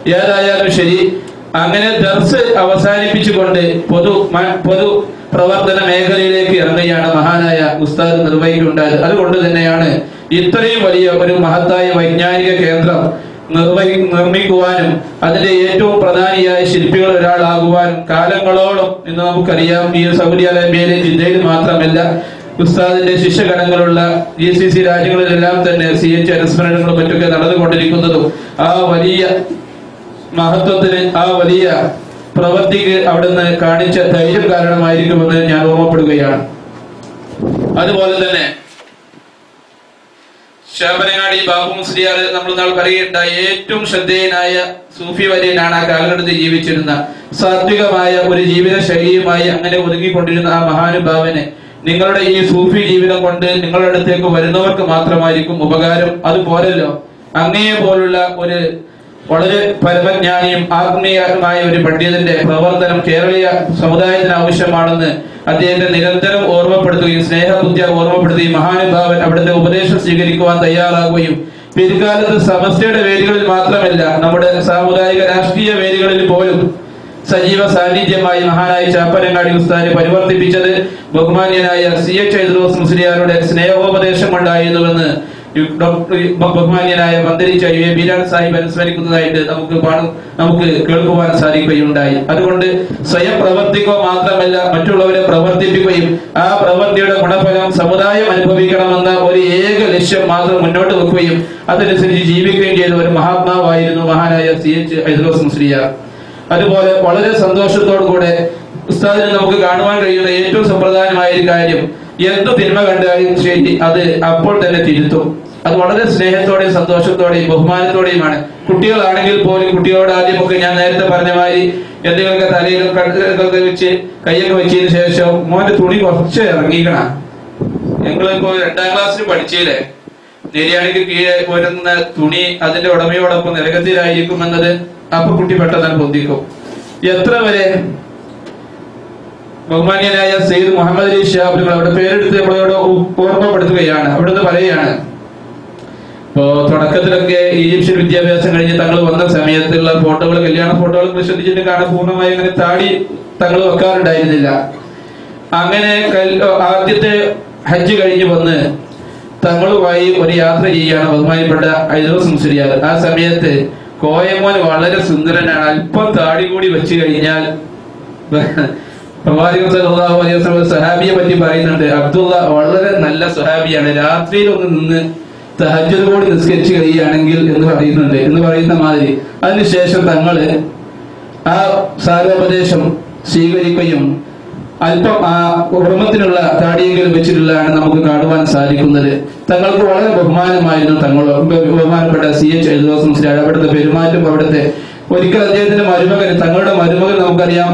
ഏതായാലും ശരി അങ്ങനെ ദർസ് അവസാനിപ്പിച്ചുകൊണ്ട് പൊതു മ- പൊതു പ്രവർത്തന മേഖലയിലേക്ക് ഇറങ്ങുകയാണ് മഹാനായ ഉസ്താദ് നിർവഹിക്കുകയുണ്ടായത് അതുകൊണ്ട് തന്നെയാണ് ഇത്രയും വലിയ ഒരു മഹത്തായ വൈജ്ഞാനിക കേന്ദ്രം നിർവഹി നിർമ്മിക്കുവാനും അതിന്റെ ഏറ്റവും പ്രധാനിയായ ശില്പികൾ ഒരാളാകുവാനും കാലങ്ങളോളം ഇന്ന് നമുക്കറിയാം ഈ സൗദി അറേബ്യയിലെ ജില്ലയിൽ മാത്രമല്ല ഉസ്താദിന്റെ ശിഷ്യഗണങ്ങളുള്ള ജി സി സി രാജ്യങ്ങളിലെല്ലാം തന്നെ സി എച്ച് അനുസ്മരണങ്ങളും മറ്റൊക്കെ നടന്നുകൊണ്ടിരിക്കുന്നതും ആ വലിയ മഹത്വത്തിന് ആ വലിയ പ്രവൃത്തിക്ക് അവിടുന്ന് കാണിച്ച ധൈര്യം കാരണമായിരിക്കുമെന്ന് ഞാൻ ഓർമ്മപ്പെടുകയാണ് അതുപോലെ തന്നെ ശാപനങ്ങാടി ബാബു മുസ്ലിയാർ നമ്മൾ നാൾ പറയുകയുണ്ടായ ഏറ്റവും ശ്രദ്ധേയനായ സൂഫി വര്യനാണ് ആ കാലഘട്ടത്തിൽ ജീവിച്ചിരുന്ന സാത്വികമായ ഒരു ജീവിത ശൈലിയുമായി അങ്ങനെ ഒതുങ്ങിക്കൊണ്ടിരുന്ന ആ മഹാനുഭാവനെ നിങ്ങളുടെ ഈ സൂഫി ജീവിതം കൊണ്ട് നിങ്ങളുടെ അടുത്തേക്ക് വരുന്നവർക്ക് മാത്രമായിരിക്കും ഉപകാരം അത് പോരല്ലോ അങ്ങയെ പോലുള്ള ഒരു വളരെ പരമജ്ഞാനിയും ആത്മീയമായ ഒരു പണ്ഡിതന്റെ പ്രവർത്തനം കേരളീയ സമുദായത്തിന് ആവശ്യമാണെന്ന് അദ്ദേഹത്തെ നിരന്തരം ഓർമ്മപ്പെടുത്തുകയും സ്നേഹബുദ്ധിയ ഓർമ്മപ്പെടുത്തുകയും മഹാനുഭാവൻ അവിടുത്തെ ഉപദേശം സ്വീകരിക്കുവാൻ തയ്യാറാകുകയും പിൽക്കാലത്ത് സമസ്തയുടെ വേദികളിൽ മാത്രമല്ല നമ്മുടെ സാമുദായിക രാഷ്ട്രീയ വേദികളിൽ പോലും സജീവ സാന്നിധ്യമായി മഹാനായ ചാപ്പനങ്ങാടി ഉസ്താദിനെ പരിവർത്തിപ്പിച്ചത് ബഹുമാന്യനായ സി എച്ച് ഐദ്രോസ് മുസ്ലിയാരുടെ സ്നേഹോപദേശം കൊണ്ടായിരുന്നുവെന്ന് ഈ ഡോക്ടർ ബഹുമാന്യനായ മന്ത്രിച്ച യു എ ബീരാൻ സാഹിബ് അനുസ്മരിക്കുന്നതായിട്ട് നമുക്ക് പാടും നമുക്ക് കേൾക്കുവാൻ സാധിക്കുകയുണ്ടായി അതുകൊണ്ട് സ്വയം പ്രവർത്തിക്കുക മാത്രമല്ല മറ്റുള്ളവരെ പ്രവർത്തിപ്പിക്കുകയും ആ പ്രവൃത്തിയുടെ ഗുണഫലം സമുദായം അനുഭവിക്കണമെന്ന ഒരു ഏക ലക്ഷ്യം മാത്രം മുന്നോട്ട് വെക്കുകയും അതനുസരിച്ച് ജീവിക്കുകയും ചെയ്ത ഒരു മഹാത്മാവായിരുന്നു മഹാനായ സി എച്ച് ഐദ്രോസ് മുസ്ലിയാർ അതുപോലെ വളരെ സന്തോഷത്തോടു കൂടെ ഉസ്താദിനെ നമുക്ക് കാണുവാൻ കഴിയുന്ന ഏറ്റവും സുപ്രധാനമായ ഒരു കാര്യം എന്ത് തിന്മ കണ്ടാലും ശരി അത് അപ്പോൾ തന്നെ തിരുത്തും അത് വളരെ സ്നേഹത്തോടെയും സന്തോഷത്തോടെയും ബഹുമാനത്തോടെയുമാണ് കുട്ടികളാണെങ്കിൽ പോലും കുട്ടികളോട് ആദ്യമൊക്കെ ഞാൻ നേരത്തെ പറഞ്ഞ മാതിരി എന്തെങ്കിലുമൊക്കെ തലയിലും കഴുത്തിലൊക്കെ വെച്ച് കൈയൊക്കെ വെച്ചതിന് ശേഷം മോന്റെ തുണി കുറച്ച് ഇറങ്ങിക്കണം ഞങ്ങളിപ്പോ രണ്ടാം ക്ലാസ്സിൽ പഠിച്ചില്ലേ നിര്യാണിക്ക് കീഴെ പോരുന്ന തുണി അതിന്റെ ഉടമയോടൊപ്പം നരകത്തിലായിരിക്കും എന്നത് അപ്പൊ കുട്ടി പെട്ടെന്ന് പൊന്തിക്കും എത്ര വരെ ബഹുമാന്യനായ സെയ്ദ് മുഹമ്മദ് അലി ഷിഹാബ് അവിടെ പേരെടുത്ത് നമ്മളോട് ഓർമ്മപ്പെടുത്തുകയാണ് അവിടുന്ന് പറയുകയാണ് ഇപ്പോ തുടക്കത്തിലൊക്കെ ഈജിപ്ഷ്യൻ വിദ്യാഭ്യാസം കഴിഞ്ഞ് തങ്ങൾ വന്ന സമയത്തുള്ള ഫോട്ടോകൾ കല്യാണ ഫോട്ടോകൾ ശ്രദ്ധിച്ചിട്ട് കാണാൻ പൂർണ്ണമായി അങ്ങനെ താടി തങ്ങൾ വെക്കാറുണ്ടായിരുന്നില്ല അങ്ങനെ കൽ- ആദ്യത്തെ ഹജ്ജ് കഴിഞ്ഞ് വന്ന് തങ്ങളുമായി ഒരു യാത്ര ചെയ്യുകയാണ് ബഹുമാനപ്പെട്ട ഐദോസ് മുസ്ലിയാർ ആ സമയത്ത് കോയമോൻ വളരെ സുന്ദരനാണ് അല്പം താടി കൂടി വെച്ച് കഴിഞ്ഞാൽ പ്രവാചകൻ സല്ലല്ലാഹു അലൈഹി വസല്ലം സഹാബിയെ പറ്റി പറയുന്നുണ്ട് അബ്ദുള്ള വളരെ നല്ല സഹാബിയാണ് രാത്രിയിൽ ഒന്ന് നിന്ന് തഹജ്ജുദ് കൂടി നിസ്കരിച്ച് കഴിയുകയാണെങ്കിൽ എന്ന് പറയുന്നുണ്ട് എന്ന് പറയുന്ന മാതിരി അതിനുശേഷം തങ്ങള് ആ സാരോപദേശം സ്വീകരിക്കുകയും അല്പം ആ കുടുംബത്തിനുള്ള താടിയെങ്കിലും വെച്ചിട്ടുള്ളതാണ് നമുക്ക് കാണുവാൻ സാധിക്കുന്നത് തങ്ങൾക്ക് വളരെ ബഹുമാനമായിരുന്നു തങ്ങൾ ബഹുമാനപ്പെട്ട സി എച്ച് എഴുദോസ് മുസ്ലിം അവിടുത്തെ പെരുമാറ്റം അവിടുത്തെ ഒരിക്കൽ അദ്ദേഹത്തിന്റെ മരുമകൻ തങ്ങളുടെ മരുമകൻ നമുക്കറിയാം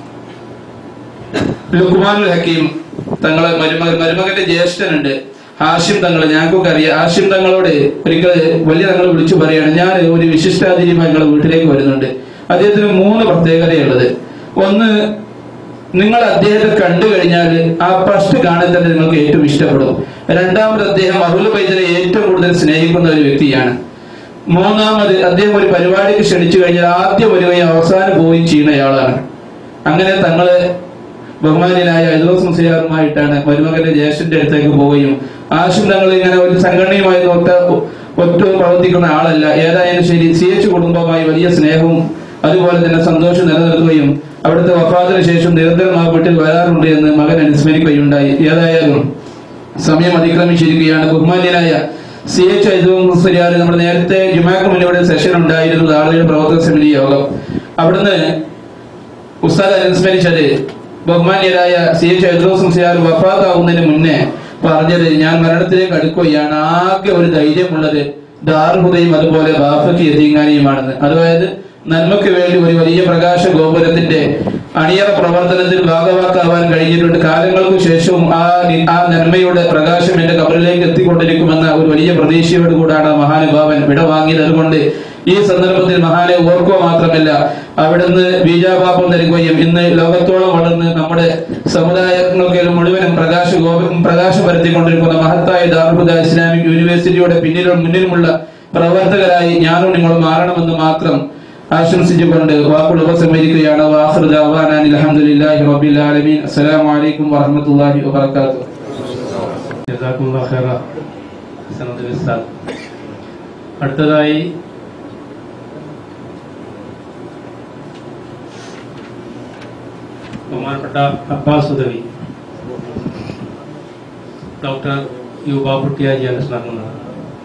ലുക്മാനുൽ ഹക്കീം തങ്ങളെ മരുമകൻ മരുമകന്റെ ജ്യേഷ്ഠനുണ്ട് ഹാഷിം തങ്ങൾ ഞങ്ങൾക്കൊക്കെ അറിയാം ഹാഷിം തങ്ങളോട് ഒരിക്കൽ വലിയ തങ്ങൾ വിളിച്ചു പറയാണ് ഞാൻ ഒരു വിശിഷ്ടാതിഥിയുമായി നിങ്ങളുടെ വീട്ടിലേക്ക് വരുന്നുണ്ട് അദ്ദേഹത്തിന് മൂന്ന് പ്രത്യേകതയുള്ളത് ഒന്ന് നിങ്ങൾ അദ്ദേഹത്തെ കണ്ടു കഴിഞ്ഞാൽ ആ ഫസ്റ്റ് കാണാൻ തന്നെ നിങ്ങൾക്ക് ഏറ്റവും ഇഷ്ടപ്പെടും രണ്ടാമത് അദ്ദേഹം അറുപത് പൈതലെ ഏറ്റവും കൂടുതൽ സ്നേഹിക്കുന്ന ഒരു വ്യക്തിയാണ് മൂന്നാമത് അദ്ദേഹം ഒരു പരിപാടിക്ക് ക്ഷണിച്ചു കഴിഞ്ഞാൽ ആദ്യം വരികയും അവസാനം പോവുകയും ചെയ്യുന്നയാളാണ് അങ്ങനെ തങ്ങള് ബഹുമാനായ ഐദോസ് മുസ്ലിയാറുമായിട്ടാണ് മരുമകന്റെ ജ്യേഷ്ഠന്റെ അടുത്തേക്ക് പോവുകയും ആശും തങ്ങൾ ഇങ്ങനെ ഒരു സംഘടനയുമായി ഒറ്റ ഒറ്റ പ്രവർത്തിക്കുന്ന ആളല്ല ഏതായാലും ശരി സി എച്ച് കുടുംബവുമായി വലിയ സ്നേഹവും അതുപോലെ തന്നെ സന്തോഷം നിലനിർത്തുകയും അവിടുത്തെ വഫാത്തിന് ശേഷം നിരന്തരം ആ വീട്ടിൽ വരാറുണ്ട് എന്ന് മകൻ അനുസ്മരിക്കുകയുണ്ടായി ഏതായാലും സമയം അതിക്രമിച്ചിരിക്കുകയാണ് ബഹുമാന്യനായ സി എച്ച് ഐദുസ്ലിയാർ നമ്മുടെ നേരത്തെ ജുമാക്ക് മുന്നേ ഇവിടെ സെഷൻ ഉണ്ടായിരുന്നു ആളുകളുടെ പ്രവർത്തക സമിതി യോഗം അവിടുന്ന് ഉസ്താദ് അനുസ്മരിച്ചത് ബഹുമാന്യരായ സി എച്ച് ഐദ്രോസ് മുസ്ലിയാർ വഫാത്താവുന്നതിന് മുന്നേ പറഞ്ഞത് ഞാൻ മരണത്തിലേക്ക് അടുക്കുകയാണ് ആകെ ഒരു ധൈര്യമുള്ളത് ദാർഹുദയും അതുപോലെ ബാഫയ്ക്ക് എത്തിങ്ങാനിയുമാണെന്ന് അതായത് നന്മയ്ക്ക് വേണ്ടി ഒരു വലിയ പ്രകാശ ഗോപുരത്തിന്റെ അണിയറ പ്രവർത്തനത്തിൽ ഭാഗവാക്കാവാൻ കഴിഞ്ഞിട്ടുണ്ട് കാലങ്ങൾക്ക് ശേഷവും ആ നി- ആ നന്മയുടെ പ്രകാശം എന്റെ കബറിലേക്ക് എത്തിക്കൊണ്ടിരിക്കുമെന്ന ഒരു വലിയ പ്രതീക്ഷയോട് കൂടാണ് ആ മഹാനുഭാവൻ വിട വാങ്ങിയത് അതുകൊണ്ട് ഈ സന്ദർഭത്തിൽ മഹാനെ ഓർക്കുക മാത്രമല്ല അവിടുന്ന് ബീജാപാപം നൽകുകയും ഇന്ന് ലോകത്തോളം വളർന്ന് നമ്മുടെ സമുദായങ്ങൾക്ക് മുഴുവനും പ്രകാശ ഗോപുരം പ്രകാശം പരത്തിക്കൊണ്ടിരിക്കുന്ന മഹത്തായ ദാർഹുദ ഇസ്ലാമിക് യൂണിവേഴ്സിറ്റിയുടെ പിന്നിലും മുന്നിലുമുള്ള പ്രവർത്തകരായി ഞാനും നിങ്ങൾ മാറണമെന്ന് മാത്രം ആശംസിച്ചുകൊണ്ട് വാക്കുകൾ ഉപസംഹരിക്കുകയാണ് വാഹൃദ അവാനാൻ അലഹമുല്ലാഹി റബ്ബിൽ ആലമീൻ അസ്സലാമു അലൈക്കും വറഹ്മത്തുള്ളാഹി വബറകാതുഹു ജസാക്കുമുല്ലാ ഖൈറ ഹസനത്തുൽ ഇസ്ലാം അടുത്തതായി ബഹുമാനപ്പെട്ട അബ്ബാസ് ഉദവി ഡോക്ടർ യു ബാബുട്ടിയാജി അനുസ്മരണമാണ്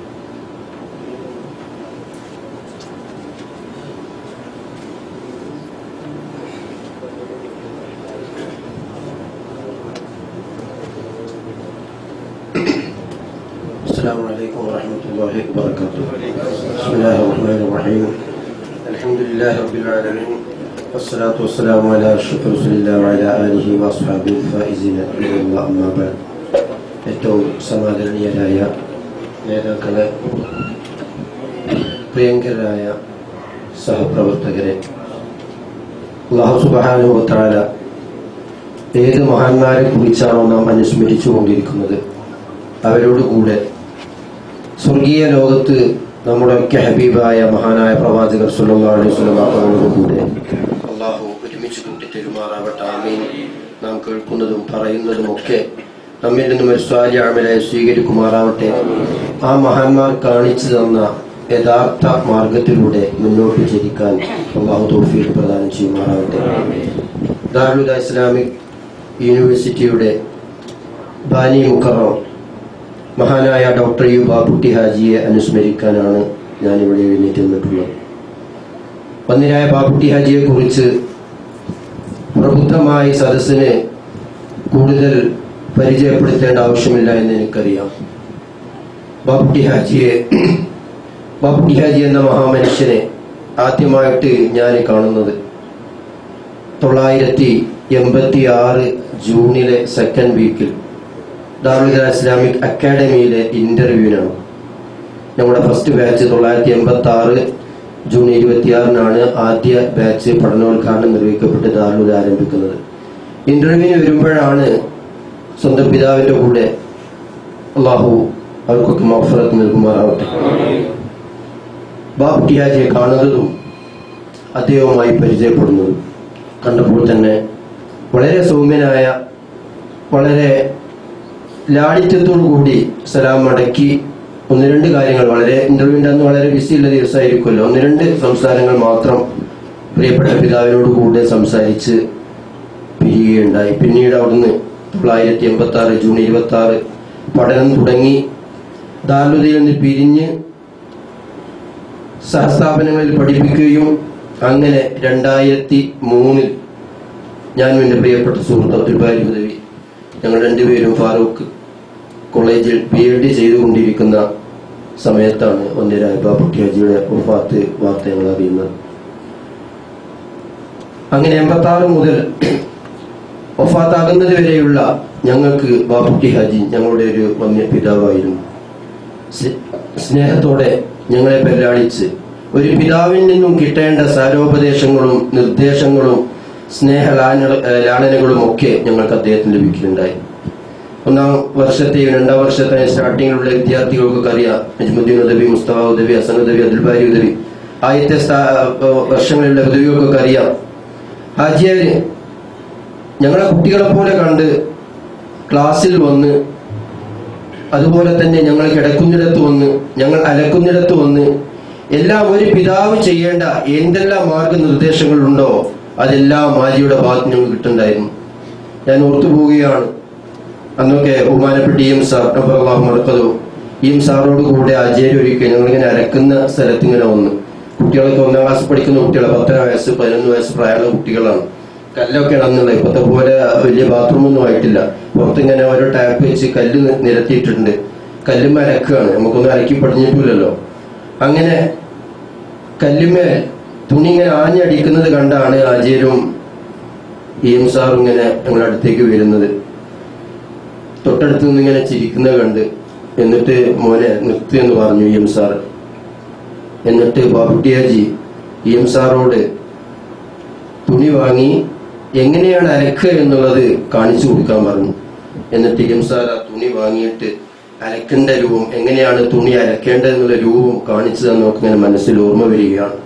السلام عليكم ورحمة الله وبركاته بسم الله الرحمن الرحيم الحمد لله رب العالمين والصلاة والسلام على أشرف رسول الله وعلى آله وأصحابه الفائزين بإذن الله أما بعد ഏറ്റവും സമാദരണീയരായ നേതാക്കളെ പ്രിയങ്കരായ സഹപ്രവർത്തകരെ അള്ളാഹു സുബാനുഭവത്താല ഏത് മഹാന്മാരെ കുറിച്ചാണോ നാം അനുസ്മരിച്ചു കൊണ്ടിരിക്കുന്നത് അവരോട് കൂടെ സ്വർഗീയ ലോകത്ത് നമ്മുടെയൊക്കെ ഹബീബായ മഹാനായ പ്രവാചകർ സല്ലല്ലാഹു അലൈഹി വസല്ലം അവരോട് കൂടെ അള്ളാഹു ഒരുമിച്ച് കൂട്ടി തെരുമാറാവട്ടെ ആമീൻ നാം കേൾക്കുന്നതും പറയുന്നതും ഒക്കെ നമ്മിൽ നിന്നും ഒരു സ്വാര്യ അമലായി സ്വീകരിക്കുമാറാവട്ടെ ആ മഹാന്മാർ കാണിച്ചു തന്ന യഥാർത്ഥ മാർഗത്തിലൂടെ മുന്നോട്ട് ചരിക്കാൻ അള്ളാഹു തൗഫീഖ് പ്രദാനം ചെയ്യുമാറാവട്ടെ ദാറുൽ ഇസ്ലാമിക് യൂണിവേഴ്സിറ്റിയുടെ ബാനി മുഖറം മഹാനായ ഡോക്ടർ യു ബാബുട്ടി ഹാജിയെ അനുസ്മരിക്കാനാണ് ഞാൻ ഇവിടെ എഴുന്നേറ്റ് നിന്നിട്ടുള്ളത് വന്നിരായ ബാബുട്ടി ഹാജിയെ കുറിച്ച് പ്രബുദ്ധമായി സദസ്സിന് കൂടുതൽ പരിചയപ്പെടുത്തേണ്ട ആവശ്യമില്ല എന്ന് എനിക്കറിയാം ബാബുട്ടി ഹാജിയെ ബാബുട്ടി ഹാജി എന്ന മഹാമനുഷ്യനെ ആദ്യമായിട്ട് ഞാൻ കാണുന്നത് തൊള്ളായിരത്തി എൺപത്തി ആറ് ജൂണിലെ സെക്കൻഡ് വീക്കിൽ ദാറുൽ ഇസ്ലാമിക് അക്കാഡമിയിലെ ഇന്റർവ്യൂവിനാണ് നമ്മുടെ ഫസ്റ്റ് ബാച്ച് തൊള്ളായിരത്തി എൺപത്തി ആറ് ജൂൺ ഇരുപത്തിയാറിനാണ് ആദ്യ ബാച്ച് പഠനോദ്ഘാടനം നിർവഹിക്കപ്പെട്ട് ദാറുൽ ആരംഭിക്കുന്നത് ഇന്റർവ്യൂവിന് വരുമ്പോഴാണ് സ്വന്തം പിതാവിന്റെ കൂടെ അള്ളാഹു അവർക്കൊക്കെ മഫറത്ത് നൽകുമാറാവട്ടെ ബാബു ടിയാജിയെ കാണുന്നതും അദ്ദേഹവുമായി പരിചയപ്പെടുന്നതും കണ്ടപ്പോൾ തന്നെ വളരെ സൗമ്യനായ വളരെ ലാളിത്യത്തോടു കൂടി സലാം മടക്കി ഒന്ന് രണ്ട് കാര്യങ്ങൾ വളരെ ഇന്റർവ്യൂവിന്റെ അന്ന് വളരെ ബിസി ഉള്ള ദിവസമായിരിക്കുമല്ലോ ഒന്ന് രണ്ട് സംസാരങ്ങൾ മാത്രം പ്രിയപ്പെട്ട പിതാവിനോട് കൂടെ സംസാരിച്ച് പിരിയുകയുണ്ടായി പിന്നീട് അവിടുന്ന് തൊള്ളായിരത്തി എൺപത്തി ആറ് ജൂൺ ഇരുപത്തി ആറ് പഠനം തുടങ്ങി ദാരുതയിൽ നിന്ന് പിരിഞ്ഞ് സഹസ്ഥാപനങ്ങളിൽ പഠിപ്പിക്കുകയും അങ്ങനെ രണ്ടായിരത്തി മൂന്നിൽ ഞാനും എൻ്റെ പ്രിയപ്പെട്ട സുഹൃത്ത് അബ്ദുൽ ബാരി ഉദവി ഞങ്ങൾ രണ്ടുപേരും ഫാറൂഖ് കോളേജിൽ പി എൽ ഡി ചെയ്തുകൊണ്ടിരിക്കുന്ന സമയത്താണ് ഒന്നിരായ ബാബുട്ടി ഹാജിയുടെ ഒഫാത്ത് വാർത്ത ഞങ്ങൾ അറിയുന്നത് അങ്ങനെ എൺപത്തി ആറ് മുതൽ ഒഫാത്താകുന്നത് വരെയുള്ള ഞങ്ങൾക്ക് ബാബുട്ടി ഹാജി ഞങ്ങളുടെ ഒരു വന്യ പിതാവായിരുന്നു സ്- സ്നേഹത്തോടെ ഞങ്ങളെ പെല്ലാളിച്ച് ഒരു പിതാവിൽ നിന്നും കിട്ടേണ്ട സാരോപദേശങ്ങളും നിർദ്ദേശങ്ങളും സ്നേഹ ലാന- ഏഹ് ലാളനകളും ഒക്കെ ഞങ്ങൾക്ക് അദ്ദേഹത്തിന് ലഭിക്കുന്നുണ്ടായി ഒന്നാം വർഷത്തെയും രണ്ടാം വർഷത്തെ സ്റ്റാർട്ടിങ്ങിലുള്ള വിദ്യാർത്ഥികൾക്കൊക്കെ അറിയാം നജ്മുദ്ദീൻ ഉദവി മുസ്തഫ ഉദവി ഹസൻ ഉദവി അബ്ദുൽബാരി ഉദവി ആദ്യത്തെ സ്ഥാ- ഏഹ് വർഷങ്ങളിലുള്ള ഉദവികൾക്കൊക്കെ അറിയാം ഹാജിയാര് ഞങ്ങളെ കുട്ടികളെ പോലെ കണ്ട് ക്ലാസ്സിൽ വന്ന് അതുപോലെ തന്നെ ഞങ്ങൾ കിടക്കുന്നിടത്ത് വന്ന് ഞങ്ങൾ അലക്കുന്നിടത്ത് വന്ന് എല്ലാം ഒരു പിതാവ് ചെയ്യേണ്ട എന്തെല്ലാം മാർഗനിർദ്ദേശങ്ങളുണ്ടോ അതെല്ലാം മാജിയുടെ ഭാഗത്ത് ഞങ്ങൾ കിട്ടുന്നുണ്ടായിരുന്നു ഞാൻ ഓർത്തു പോവുകയാണ് അന്നൊക്കെ ബഹുമാനപ്പെട്ട ഇ എം സാർ അള്ളാഹു മറക്കതോ ഇ എം സാറോട് കൂടെ ആചാര്യ ഒരിക്കൽ ഞങ്ങളിങ്ങനെ അരക്കുന്ന സ്ഥലത്ത് ഇങ്ങനെ വന്ന് കുട്ടികളൊക്കെ ഒന്നാം ക്ലാസ് പഠിക്കുന്ന കുട്ടികൾ പത്തര വയസ്സ് പതിനൊന്ന് വയസ്സ് പ്രായമുള്ള കുട്ടികളാണ് കല്ലൊക്കെ ഇടന്നുള്ളത് ഇപ്പത്തെ പോലെ വലിയ ബാത്റൂം ഒന്നും ആയിട്ടില്ല പുറത്തിങ്ങനെ ഓരോ ടാപ്പ് വെച്ച് കല്ല് നി- നിരത്തിയിട്ടുണ്ട് കല്ലുമ്മ അരക്കുകയാണ് നമുക്കൊന്നും അരക്കി പഠിഞ്ഞിട്ടില്ലല്ലോ അങ്ങനെ കല്ലുമേൽ തുണി ഇങ്ങനെ ആഞ്ഞടിക്കുന്നത് കണ്ടാണ് ആചാര്യവും ഇ എം സാറും ഇങ്ങനെ ഞങ്ങളുടെ അടുത്തേക്ക് വരുന്നത് തൊട്ടടുത്ത് നിന്ന് ഇങ്ങനെ ചിരിക്കുന്നത് കണ്ട് എന്നിട്ട് മോനെ നിർത്തി എന്ന് പറഞ്ഞു ഇ എം സാർ എന്നിട്ട് ബാബുട്ടിയാജി ഇ എം സാറോട് തുണി വാങ്ങി എങ്ങനെയാണ് അലക്കുക എന്നുള്ളത് കാണിച്ചു കൊടുക്കാൻ പറഞ്ഞു എന്നിട്ട് ഇ എം സാർ ആ തുണി വാങ്ങിയിട്ട് അലക്കേണ്ട രൂപം എങ്ങനെയാണ് തുണി അലക്കേണ്ടത് എന്നുള്ള രൂപം കാണിച്ചു തന്നെ നമുക്ക് ഇങ്ങനെ മനസ്സിൽ ഓർമ്മ വരികയാണ്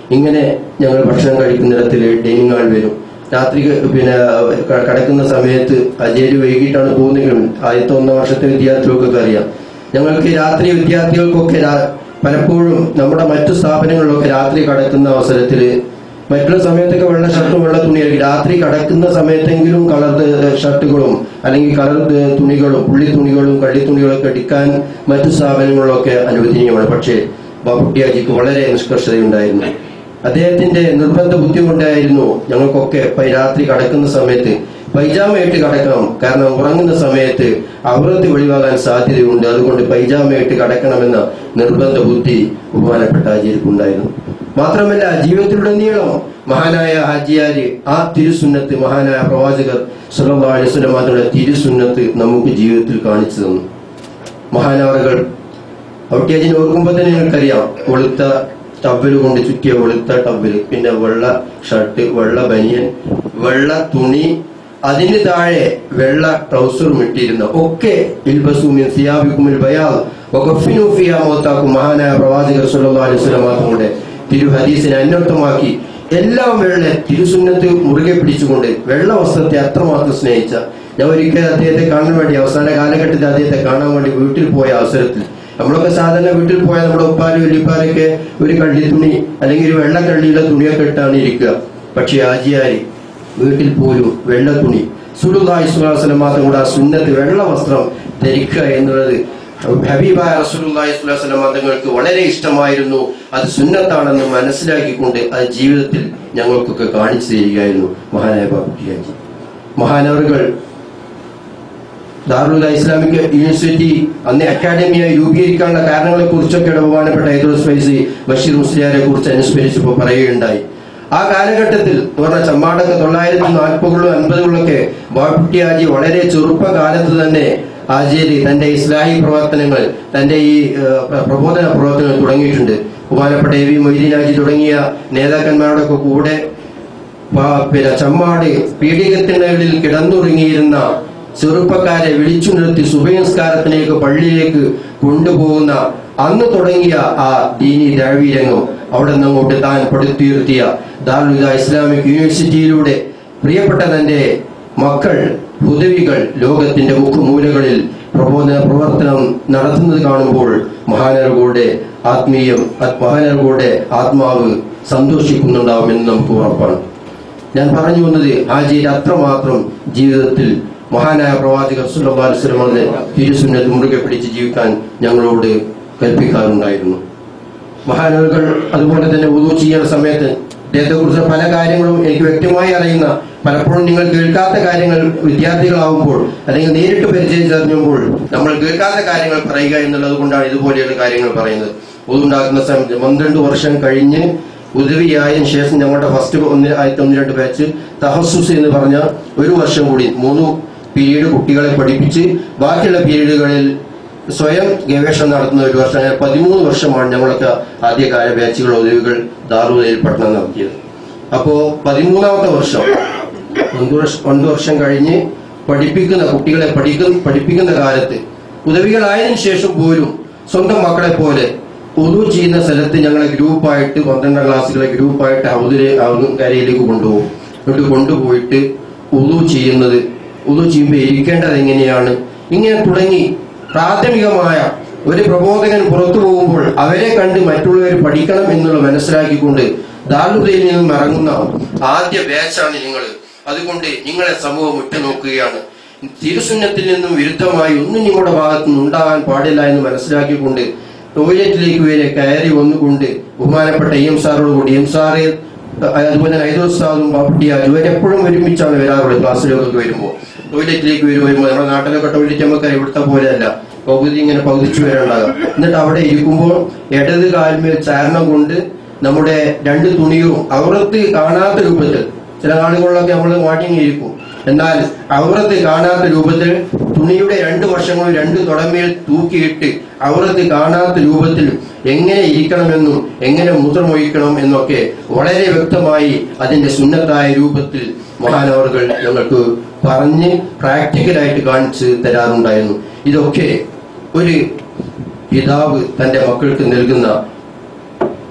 ഇങ്ങനെ ഞങ്ങൾ ഭക്ഷണം കഴിക്കുന്നിടത്തിൽ ഡൈനിങ് ഹാൾ വരും രാത്രി പിന്നെ ക- കിടക്കുന്ന സമയത്ത് അജയര് വൈകിട്ടാണ് പോകുന്നെങ്കിലും ആദ്യത്തെ ഒന്നാം വർഷത്തെ വിദ്യാർത്ഥികൾക്കൊക്കെ അറിയാം ഞങ്ങൾക്ക് രാത്രി വിദ്യാർത്ഥികൾക്കൊക്കെ രാ- പലപ്പോഴും നമ്മുടെ മറ്റു സ്ഥാപനങ്ങളിലൊക്കെ രാത്രി കടക്കുന്ന അവസരത്തിൽ മറ്റുള്ള സമയത്തൊക്കെ വെള്ള ഷർട്ടും വെള്ള തുണിയായിരിക്കും രാത്രി കടക്കുന്ന സമയത്തെങ്കിലും കളർ ഷർട്ടുകളും അല്ലെങ്കിൽ കളർ തുണികളും പുള്ളി തുണികളും കള്ളി തുണികളൊക്കെ എടുക്കാൻ മറ്റു സ്ഥാപനങ്ങളിലൊക്കെ അനുവദനീയമാണ് പക്ഷേ ബാബുട്ടിയാജിക്ക് വളരെ നിഷ്കർഷതയുണ്ടായിരുന്നു അദ്ദേഹത്തിന്റെ നിർബന്ധ ബുദ്ധി കൊണ്ടായിരുന്നു ഞങ്ങൾക്കൊക്കെ പ- രാത്രി കടക്കുന്ന സമയത്ത് പൈജാമയിട്ട് കടക്കണം കാരണം ഉറങ്ങുന്ന സമയത്ത് അവൃത്തി ഒഴിവാകാൻ സാധ്യതയുണ്ട് അതുകൊണ്ട് പൈജാമയിട്ട് കടക്കണമെന്ന നിർബന്ധ ബുദ്ധി ബഹുമാനപ്പെട്ട ഹാജിയർക്കുണ്ടായിരുന്നു മാത്രമല്ല ജീവിതത്തിലുടനീളം മഹാനായ ഹാജിയാര് ആ തിരുസുന്നത്ത് മഹാനായ പ്രവാചകർ സല്ലല്ലാഹു അലൈഹി വസല്ലം തങ്ങളുടെ തിരുസുന്നത്ത് നമുക്ക് ജീവിതത്തിൽ കാണിച്ചു തന്നു മഹാനവറുകൾ ഔട്ട്യാജിനെ ഓർക്കുമ്പോൾ തന്നെ നിങ്ങൾക്കറിയാം വെളുത്ത ടവല് കൊണ്ട് ചുറ്റിയ വെളുത്ത ടവല് പിന്നെ വെള്ള ഷർട്ട് വെള്ള ബനിയൻ വെള്ള തുണി അതിന് താഴെ വെള്ള ട്രൗസറും ഇട്ടിരുന്ന ഒക്കെ ഇൽബസൂമിൻ സിയാബിക്കുമിൽ ബയാൽ വഖഫിനു ഫിയാ മൗതാക്കും മഹാനായ പ്രവാചകർ സല്ലല്ലാഹു അലൈഹി വസല്ലം തങ്ങളുടെ തിരു ഹദീസിനെ അന്വർത്ഥമാക്കി എല്ലാം വെള്ള തിരുസുന്നത്ത് മുറുകെ പിടിച്ചുകൊണ്ട് വെള്ള വസ്ത്രത്തെ അത്രമാത്രം സ്നേഹിച്ച ഞാൻ ഒരിക്കൽ അദ്ദേഹത്തെ കാണാൻ വേണ്ടി അവസാന കാലഘട്ടത്തിൽ അദ്ദേഹത്തെ കാണാൻ വേണ്ടി വീട്ടിൽ പോയ അവസരത്തിൽ നമ്മളൊക്കെ സാധാരണ വീട്ടിൽ പോയാൽ നമ്മുടെ ഉപ്പാലും വലിയപ്പാലൊക്കെ ഒരു കള്ളിത്തുണി അല്ലെങ്കിൽ ഒരു വെള്ള കള്ളിയുള്ള തുണിയൊക്കെ ഇട്ടാണ് ഇരിക്കുക പക്ഷെ ആജിയാരി വീട്ടിൽ പോലും വെള്ള തുണി സുലുദായി സുഹാസനം മാത്രം കൂടെ ആ സുന്നത്ത് വെള്ള വസ്ത്രം ധരിക്കുക എന്നുള്ളത് ഹബീബായ റസൂലുള്ളാഹി സ്വല്ലല്ലാഹു അലൈഹി വസല്ലം തങ്ങൾക്ക് വളരെ ഇഷ്ടമായിരുന്നു അത് സുന്നത്താണെന്ന് മനസ്സിലാക്കിക്കൊണ്ട് അത് ജീവിതത്തിൽ ഞങ്ങൾക്കൊക്കെ കാണിച്ചു തരികയായിരുന്നു മഹാനായ ബാബുട്ടിയാജി മഹാനവറുകൾ ദാറുൽ ഇസ്ലാമിക് യൂണിവേഴ്സിറ്റി അന്ന് അക്കാഡമിയായി രൂപീകരിക്കാനുള്ള കാരണങ്ങളെ കുറിച്ചൊക്കെ ബഹുമാനപ്പെട്ട ഹൈദുൽ ഫൈസി ബഷീർ മുസ്ലിയാരെ കുറിച്ച് അനുസ്മരിച്ചപ്പോൾ പറയുകയുണ്ടായി ആ കാലഘട്ടത്തിൽ എന്ന് പറഞ്ഞ ചമ്മാടൊക്കെ തൊള്ളായിരത്തി നാൽപ്പതുകളിലും അൻപതുകളിലൊക്കെ ബാബുട്ടി ഹാജി വളരെ ചെറുപ്പകാലത്ത് തന്നെ ആചേരി തന്റെ ഇസ്ലാഹി പ്രവർത്തനങ്ങൾ തന്റെ ഈ ഏഹ്, പ്ര- പ്രബോധന പ്രവർത്തനങ്ങൾ തുടങ്ങിയിട്ടുണ്ട് ബഹുമാനപ്പെട്ട എ വി മൊയ്തീൻ ഹാജി തുടങ്ങിയ നേതാക്കന്മാരോടൊക്കെ കൂടെ പ- പിന്നെ ചമ്മാട് പീഡികത്തിനുള്ളിൽ കിടന്നുറങ്ങിയിരുന്ന ചെറുപ്പക്കാരെ വിളിച്ചു നിർത്തി സുബയംസ്കാരത്തിലേക്ക് പള്ളിയിലേക്ക് കൊണ്ടുപോകുന്ന അന്ന് തുടങ്ങിയ ആ ദീനി ദ്രാവീരംഗം അവിടെ നിന്ന് അങ്ങോട്ട് താൻ പടുത്തുയർത്തിയ ദാറുൽ ഇസ്ലാമിക് യൂണിവേഴ്സിറ്റിയിലൂടെ പ്രിയപ്പെട്ട തന്റെ മക്കൾ ഹുദവികൾ ലോകത്തിന്റെ മുഖമൂലകളിൽ പ്രബോധന പ്രവർത്തനം നടത്തുന്നത് കാണുമ്പോൾ മഹാനർകളുടെ ആത്മീയം മഹാനർകളുടെ ആത്മാവ് സന്തോഷിക്കുന്നുണ്ടാവുമെന്ന് നമുക്ക് ഉറപ്പാണ് ഞാൻ പറഞ്ഞു വന്നത് ഹാജിയുടെ അത്രമാത്രം ജീവിതത്തിൽ മഹാനായ പ്രവാചകർ സുല്ലല്ലാഹു അലൈഹി വസല്ലം തങ്ങളുടെ തിരുസുന്നത്ത് മുറുകെ പിടിച്ച് ജീവിക്കാൻ ഞങ്ങളോട് കൽപ്പിക്കാറുണ്ടായിരുന്നു മഹാനവകൾ അതുപോലെ തന്നെ ഉദു ചെയ്യുന്ന സമയത്ത് അദ്ദേഹത്തെ കുറിച്ച് പല കാര്യങ്ങളും എനിക്ക് വ്യക്തമായി അറിയുന്ന പലപ്പോഴും നിങ്ങൾ കേൾക്കാത്ത കാര്യങ്ങൾ വിദ്യാർത്ഥികളാവുമ്പോൾ അല്ലെങ്കിൽ നേരിട്ട് പരിചയിച്ചറിഞ്ഞുമ്പോൾ നമ്മൾ കേൾക്കാത്ത കാര്യങ്ങൾ പറയുക എന്നുള്ളത് കൊണ്ടാണ് ഇതുപോലെയുള്ള കാര്യങ്ങൾ പറയുന്നത് ഉതുണ്ടാക്കുന്ന സമയത്ത് പന്ത്രണ്ട് വർഷം കഴിഞ്ഞ് ഉദവിയായതിനു ശേഷം ഞങ്ങളുടെ ഫസ്റ്റ് ഒന്ന് ആയിരത്തി ഒന്ന് രണ്ട് ബാച്ച് തഹസുസ് എന്ന് പറഞ്ഞ ഒരു വർഷം കൂടി മൂന്ന് പീരീഡ് കുട്ടികളെ പഠിപ്പിച്ച് ബാക്കിയുള്ള പീരീഡുകളിൽ സ്വയം ഗവേഷണം നടത്തുന്ന ഒരു വർഷം അങ്ങനെ പതിമൂന്ന് വർഷമാണ് ഞങ്ങളൊക്കെ ആദ്യകാല ബാച്ചുകൾ ഒതുവുകൾ ദാറുദയിൽ പഠനം നടത്തിയത് അപ്പോ പതിമൂന്നാമത്തെ വർഷം ഒൻപത് വർഷം ഒൻപത് വർഷം കഴിഞ്ഞ് പഠിപ്പിക്കുന്ന കുട്ടികളെ പഠിക്കുന്ന പഠിപ്പിക്കുന്ന കാലത്ത് ഉദവികളായതിനു ശേഷം പോലും സ്വന്തം മക്കളെ പോലെ ഉദു ചെയ്യുന്ന സ്ഥലത്ത് ഞങ്ങളെ ഗ്രൂപ്പായിട്ട് പന്ത്രണ്ടാം ക്ലാസ്സുകളെ ഗ്രൂപ്പായിട്ട് ഹൗദിലെ കരയിലേക്ക് കൊണ്ടുപോകും എന്നിട്ട് കൊണ്ടുപോയിട്ട് ഉദു ചെയ്യുന്നത് ഉദു ചെയ്യുമ്പോൾ ഇരിക്കേണ്ടത് എങ്ങനെയാണ് ഇങ്ങനെ തുടങ്ങി പ്രാഥമികമായ ഒരു പ്രബോധകൻ പുറത്തു പോകുമ്പോൾ അവരെ കണ്ട് മറ്റുള്ളവർ പഠിക്കണം എന്നുള്ള മനസ്സിലാക്കിക്കൊണ്ട് ദാരുതയിൽ നിന്നും ഇറങ്ങുന്ന ആദ്യ ബാച്ചാണ് നിങ്ങൾ അതുകൊണ്ട് നിങ്ങളെ സമൂഹം ഉറ്റുനോക്കുകയാണ് തിരുസുന്നത്തിൽ നിന്നും വിരുദ്ധമായി ഒന്നും നിങ്ങളുടെ ഭാഗത്തു നിന്ന് ഉണ്ടാകാൻ പാടില്ല എന്ന് മനസ്സിലാക്കിക്കൊണ്ട് ടോയ്ലറ്റിലേക്ക് വരെ കയറി വന്നുകൊണ്ട് ബഹുമാനപ്പെട്ട ഇ എം സാറോട് കൂടി എം സാറ് അതുപോലെ തന്നെ ഹൈദോസ്താദും ബാപ്പുട്ടിയാരും ഇവരെപ്പോഴും ഒരുമിച്ചാണ് വരാറുള്ളത് ക്ലാസ്സിലൊക്കെ വരുമ്പോൾ ടോയ്ലറ്റിലേക്ക് വരുമ്പോൾ നമ്മുടെ നാട്ടിലൊക്കെ ടോയ്ലറ്റ് നമുക്ക് ഇവിടുത്തെ പോലെയല്ല പകുതി ഇങ്ങനെ പകുതിച്ചു വരാനുണ്ടാകാം എന്നിട്ട് അവിടെ ഇരിക്കുമ്പോൾ ഇടത് കാൽമേൽ ചാരണം കൊണ്ട് നമ്മുടെ രണ്ട് തുണിയും അവിടത്ത് കാണാത്ത രൂപത്തിൽ ചില ആളുകളിലൊക്കെ നമ്മൾ മാറ്റിങ്ങിയിരിക്കും എന്നാൽ ഔറത്ത് കാണാത്ത രൂപത്തിൽ തുണിയുടെ രണ്ട് വശങ്ങളും രണ്ട് തുടമേൽ തൂക്കിയിട്ട് ഔറത്ത് കാണാത്ത രൂപത്തിൽ എങ്ങനെ ഇരിക്കണമെന്നും എങ്ങനെ മൂത്രമൊഴിക്കണം എന്നൊക്കെ വളരെ വ്യക്തമായി അതിന്റെ സുന്നത്തായ രൂപത്തിൽ മഹാനവറുകൾ ഞങ്ങൾക്ക് പറഞ്ഞ് പ്രാക്ടിക്കലായിട്ട് കാണിച്ച് തരാറുണ്ടായിരുന്നു ഇതൊക്കെ ഒരു പിതാവ് തന്റെ മക്കൾക്ക് നൽകുന്ന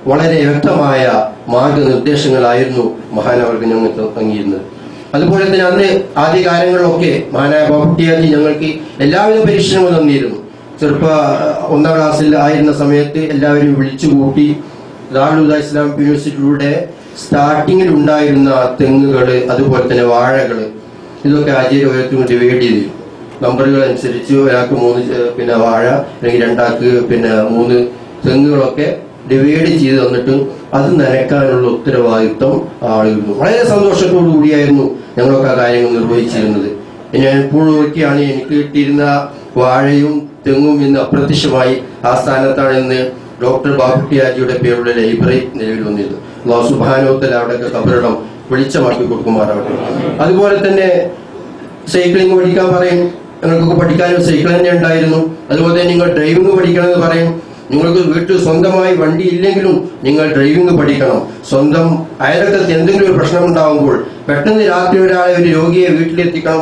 വളരെ വ്യക്തമായ മാർഗനിർദ്ദേശങ്ങളായിരുന്നു മഹാനവർക്ക് ഞങ്ങൾക്ക് തങ്ങിയിരുന്നത് അതുപോലെ തന്നെ അന്ന് ആദ്യകാലങ്ങളിലൊക്കെ മഹാനായ ബാബുട്ടിയാജി ഞങ്ങൾക്ക് എല്ലാവിധ പരീക്ഷണങ്ങളും തന്നിരുന്നു ചെറുപ്പ ഒന്നാം ക്ലാസ്സിൽ ആയിരുന്ന സമയത്ത് എല്ലാവരും വിളിച്ചു കൂട്ടി ദാറുൽ ഇസ്ലാം യൂണിവേഴ്സിറ്റിയുടെ സ്റ്റാർട്ടിങ്ങിൽ ഉണ്ടായിരുന്ന തെങ്ങുകള് അതുപോലെ തന്നെ വാഴകള് ഇതൊക്കെ ആചാര്യ ഓരോരുത്തരും ഡിവൈഡ് ചെയ്തു നമ്പറുകൾ അനുസരിച്ച് ഒരാൾക്ക് മൂന്ന് ചെ- പിന്നെ വാഴ അല്ലെങ്കിൽ രണ്ടാൾക്ക് പിന്നെ മൂന്ന് തെങ്ങുകളൊക്കെ ഡിവൈഡ് ചെയ്ത് തന്നിട്ട് അത് നനയ്ക്കാനുള്ള ഉത്തരവാദിത്വം ആളുകൾക്ക് വളരെ സന്തോഷത്തോടു കൂടിയായിരുന്നു ഞങ്ങളൊക്കെ ആ കാര്യങ്ങൾ നിർവഹിച്ചിരുന്നത് ഞാൻ എപ്പോഴും നോക്കിയാണ് എനിക്ക് കിട്ടിയിരുന്ന വാഴയും തെങ്ങും ഇന്ന് അപ്രത്യക്ഷമായി ആ സ്ഥാനത്താണ് ഇന്ന് ഡോക്ടർ ബാബുട്ടിയാജിയുടെ പേരുള്ള ലൈബ്രറി നിലവിൽ വന്നിരുന്നത് അള്ളാഹു സുബാനോത്തൽ അവിടെയൊക്കെ കബറിടം വെളിച്ചമാക്കി കൊടുക്കുമാറാവട്ടെ അതുപോലെ തന്നെ സൈക്ലിംഗ് പഠിക്കാൻ പറയും ഞങ്ങൾക്കൊക്കെ പഠിക്കാനും സൈക്കിൾ തന്നെ ഉണ്ടായിരുന്നു അതുപോലെ തന്നെ നിങ്ങൾ ഡ്രൈവിംഗ് പഠിക്കണമെന്ന് പറയും നിങ്ങൾക്ക് വീട്ടിൽ സ്വന്തമായി വണ്ടി ഇല്ലെങ്കിലും നിങ്ങൾ ഡ്രൈവിംഗ് പഠിക്കണം സ്വന്തം അയലക്കത്ത് എന്തെങ്കിലും ഒരു പ്രശ്നം ഉണ്ടാകുമ്പോൾ പെട്ടെന്ന് രാത്രി ഒരാളെ ഒരു രോഗിയെ വീട്ടിലെത്തിക്കണം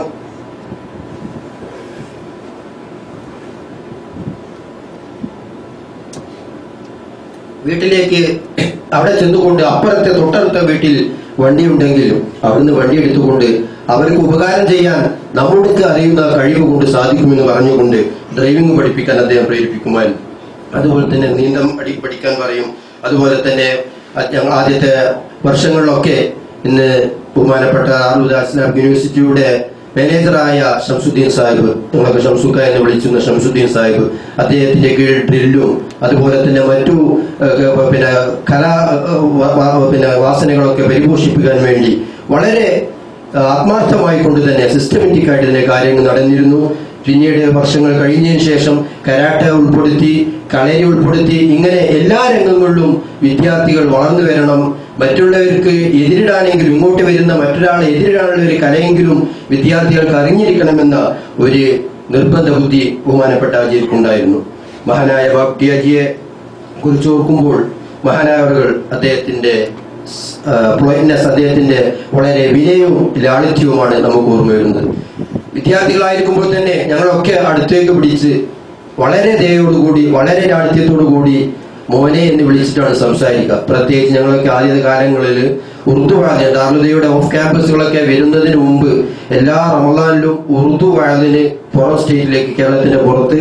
വീട്ടിലേക്ക് അവിടെ ചെന്നുകൊണ്ട് അപ്പുറത്തെ തൊട്ടടുത്ത വീട്ടിൽ വണ്ടി ഉണ്ടെങ്കിലും അവിടുന്ന് വണ്ടി എടുത്തുകൊണ്ട് അവർക്ക് ഉപകാരം ചെയ്യാൻ നമ്മൾക്ക് അറിയുന്ന കഴിവ് കൊണ്ട് സാധിക്കുമെന്ന് പറഞ്ഞുകൊണ്ട് ഡ്രൈവിംഗ് പഠിപ്പിക്കാൻ അദ്ദേഹം പ്രേരിപ്പിക്കുമായിരുന്നു അതുപോലെ തന്നെ നീന്തം അടി പഠിക്കാൻ പറയും അതുപോലെ തന്നെ അത് ഞങ്ങൾ ആദ്യത്തെ വർഷങ്ങളിലൊക്കെ ഇന്ന് ബഹുമാനപ്പെട്ട ആറുദ ഇസ്ലാം യൂണിവേഴ്സിറ്റിയുടെ മാനേജറായ ഷംസുദ്ദീൻ സാഹിബ് ഞങ്ങളൊക്കെ ഷംസുക്ക എന്ന് വിളിച്ചിരുന്ന ഷംസുദ്ദീൻ സാഹിബ് അദ്ദേഹത്തിന്റെ കീഴിൽ ഡ്രില്ലും അതുപോലെ തന്നെ മറ്റു ഏഹ്, പിന്നെ കലാ ഏഹ്, വ- വ- പിന്നെ വാസനകളൊക്കെ പരിപോഷിപ്പിക്കാൻ വേണ്ടി വളരെ ഏഹ്, ആത്മാർത്ഥമായി കൊണ്ട് തന്നെ സിസ്റ്റമാറ്റിക് ആയിട്ട് തന്നെ കാര്യങ്ങൾ നടന്നിരുന്നു പിന്നീട് വർഷങ്ങൾ കഴിഞ്ഞതിന് ശേഷം കരാട്ട ഉൾപ്പെടുത്തി കളരി ഉൾപ്പെടുത്തി ഇങ്ങനെ എല്ലാ രംഗങ്ങളിലും വിദ്യാർത്ഥികൾ വളർന്നു വരണം മറ്റുള്ളവർക്ക് എതിരിടാനെങ്കിലും ഇങ്ങോട്ട് വരുന്ന മറ്റൊരാളെ എതിരിടാനുള്ള ഒരു കലയെങ്കിലും വിദ്യാർത്ഥികൾക്ക് അറിഞ്ഞിരിക്കണമെന്ന ഒരു നിർബന്ധ ബുദ്ധി ബഹുമാനപ്പെട്ട അജിയർക്കുണ്ടായിരുന്നു മഹാനായ ബാപ്റ്റിയാജിയെ കുറിച്ച് ഓർക്കുമ്പോൾ മഹാനായവர்கள் അദ്ദേഹത്തിന്റെ പ്ലോയിനെസ് അദ്ദേഹത്തിന്റെ വളരെ വിനയവും ലാളിത്യവുമാണ് നമുക്ക് ഓർമ്മ വരുന്നത് വിദ്യാർത്ഥികളായിരിക്കുമ്പോൾ തന്നെ ഞങ്ങളൊക്കെ അടുത്തേക്ക് പിടിച്ച് വളരെ ദയോടുകൂടി വളരെ ലാളിത്യത്തോടു കൂടി മോനെ എന്ന് വിളിച്ചിട്ടാണ് സംസാരിക്കുക പ്രത്യേകിച്ച് ഞങ്ങളൊക്കെ ആദ്യ കാലങ്ങളിൽ ഉറുദു വാഴ ദാറുദയുടെ ഓഫ് ക്യാമ്പസുകളൊക്കെ വരുന്നതിന് മുമ്പ് എല്ലാ റമദാനിലും ഉറുദു വാഴതിന് പുറം സ്റ്റേറ്റിലേക്ക് കേരളത്തിന്റെ പുറത്ത്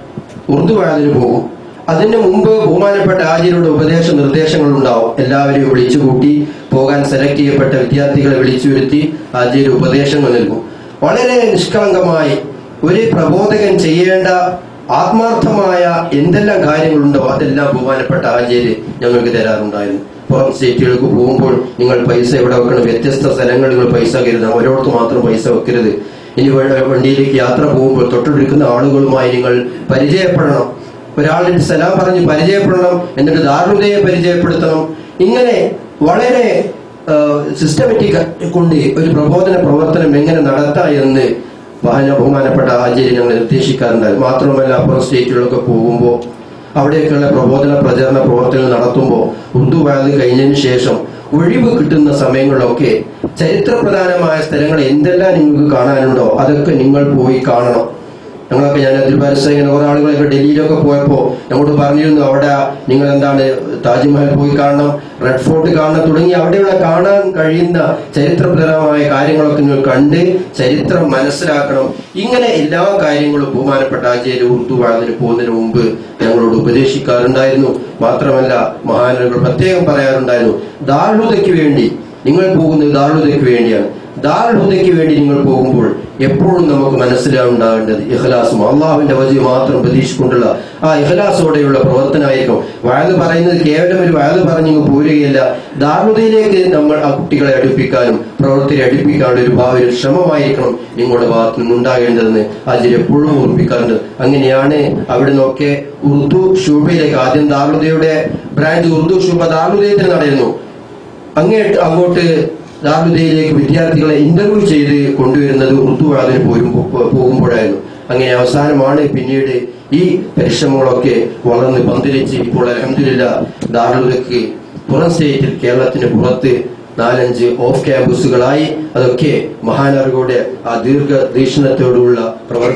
ഉറുദു വാഴതിന് പോകും അതിന് മുമ്പ് ബഹുമാനപ്പെട്ട ആചാര്യരുടെ ഉപദേശ നിർദ്ദേശങ്ങൾ ഉണ്ടാവും എല്ലാവരെയും വിളിച്ചു കൂട്ടി പോകാൻ സെലക്ട് ചെയ്യപ്പെട്ട വിദ്യാർത്ഥികളെ വിളിച്ചു വരുത്തി ആചാര്യ ഉപദേശങ്ങൾ നൽകും വളരെ നിഷ്കളങ്കമായി ഒരു പ്രബോധകൻ ചെയ്യേണ്ട ആത്മാർത്ഥമായ എന്തെല്ലാം കാര്യങ്ങളുണ്ടോ അതെല്ലാം ബഹുമാനപ്പെട്ട ആചാര്യ ഞങ്ങൾക്ക് തരാറുണ്ടായിരുന്നു പുറം സ്റ്റേറ്റുകൾക്ക് പോകുമ്പോൾ നിങ്ങൾ പൈസ എവിടെ വെക്കണം വ്യത്യസ്ത സ്ഥലങ്ങളിൽ നിങ്ങൾ പൈസ കരുതണം ഒരിടത്ത് മാത്രം പൈസ വെക്കരുത് ഇനി വ- വണ്ടിയിലേക്ക് യാത്ര പോകുമ്പോൾ തൊട്ടടുക്കുന്ന ആളുകളുമായി നിങ്ങൾ പരിചയപ്പെടണം ഒരാളുടെ സലാം പറഞ്ഞ് പരിചയപ്പെടണം എന്നിട്ട് ദാരുണതയെ പരിചയപ്പെടുത്തണം ഇങ്ങനെ വളരെ സിസ്റ്റമാറ്റിക് കൊണ്ട് ഒരു പ്രബോധന പ്രവർത്തനം എങ്ങനെ നടത്താം എന്ന് ബഹന ബഹുമാനപ്പെട്ട ആചാര്യ ഞങ്ങൾ നിർദ്ദേശിക്കാറുണ്ടായിരുന്നു മാത്രമല്ല അപ്പുറം സ്റ്റേറ്റുകളിലൊക്കെ പോകുമ്പോൾ അവിടെയൊക്കെയുള്ള പ്രബോധന പ്രചരണ പ്രവർത്തനങ്ങൾ നടത്തുമ്പോൾ ഉറുദു വാഴ് കഴിഞ്ഞതിന് ശേഷം ഒഴിവ് കിട്ടുന്ന സമയങ്ങളിലൊക്കെ ചരിത്രപ്രധാനമായ സ്ഥലങ്ങൾ എന്തെല്ലാം നിങ്ങൾക്ക് കാണാനുണ്ടോ അതൊക്കെ നിങ്ങൾ പോയി കാണണം ഞങ്ങളൊക്കെ ഞാൻ അതിൽ പരസ്യം ഇങ്ങനെ കുറെ ആളുകളൊക്കെ ഡൽഹിയിലൊക്കെ പോയപ്പോൾ ഞങ്ങളോട് പറഞ്ഞിരുന്നു അവിടെ നിങ്ങൾ എന്താണ് താജ്മഹൽ പോയി കാണണം റെഡ് ഫോർട്ട് കാണണം തുടങ്ങി അവിടെയുള്ള കാണാൻ കഴിയുന്ന ചരിത്രപരമായ കാര്യങ്ങളൊക്കെ നിങ്ങൾ കണ്ട് ചരിത്രം മനസ്സിലാക്കണം ഇങ്ങനെ എല്ലാ കാര്യങ്ങളും ബഹുമാനപ്പെട്ട ആചാര്യ ഉറുദു വാഴതിന് പോകുന്നതിന് മുമ്പ് ഞങ്ങളോട് ഉപദേശിക്കാറുണ്ടായിരുന്നു മാത്രമല്ല മഹാനുകൾ പ്രത്യേകം പറയാറുണ്ടായിരുന്നു ദാർഹുദയ്ക്ക് വേണ്ടി നിങ്ങൾ പോകുന്നത് ദാർഹുദയ്ക്ക് വേണ്ടിയാണ് ദാർഹുദയ്ക്ക് വേണ്ടി നിങ്ങൾ പോകുമ്പോൾ എപ്പോഴും നമുക്ക് മനസ്സിലാവുണ്ടാകേണ്ടത് ഇഖ്ലാസും അള്ളാഹുവിന്റെ വജി മാത്രം പ്രതീക്ഷിക്കൊണ്ടുള്ള ആ ഇഖ്ലാസോടെയുള്ള പ്രവർത്തനമായിരിക്കും വയത് പറയുന്നത് കേവലം ഒരു വയത് പറഞ്ഞു പോരുകയില്ല ദാർഹുദയിലേക്ക് നമ്മൾ ആ കുട്ടികളെ അടുപ്പിക്കാനും പ്രവർത്തനെ അടുപ്പിക്കാനുള്ള ഒരു ഭാവ ഒരു ശ്രമമായിരിക്കണം നിങ്ങളുടെ ഭാഗത്ത് നിന്നുണ്ടാകേണ്ടതെന്ന് അതിൽ എപ്പോഴും ഓർപ്പിക്കാറുണ്ട് അങ്ങനെയാണ് അവിടെ നിന്നൊക്കെ ഉറുദു ഷൂബയിലേക്ക് ആദ്യം ദാർഹുദയുടെ ബ്രാഞ്ച് ഉറുദു ഷൂബ ദാർഹുദയത്തിൽ നടന്നു അങ്ങേട്ട് അങ്ങോട്ട് ദാറുദയിലേക്ക് വിദ്യാർത്ഥികളെ ഇന്റർവ്യൂ ചെയ്ത് കൊണ്ടുവരുന്നത് ഉറുദു അതിന് പോകുമ്പോഴായിരുന്നു അങ്ങനെ അവസാനമാണ് പിന്നീട് ഈ പരിശ്രമങ്ങളൊക്കെ വളർന്ന് പന്തിരിച്ച് ഇപ്പോൾ അലഹമില്ല ദാറുദക്ക് പുറം സ്റ്റേറ്റിൽ കേരളത്തിന് പുറത്ത് നാലഞ്ച് ഓഫ് ക്യാമ്പസുകളായി അതൊക്കെ മഹാനറുകളുടെ ആ ദീർഘദീക്ഷണത്തോടുള്ള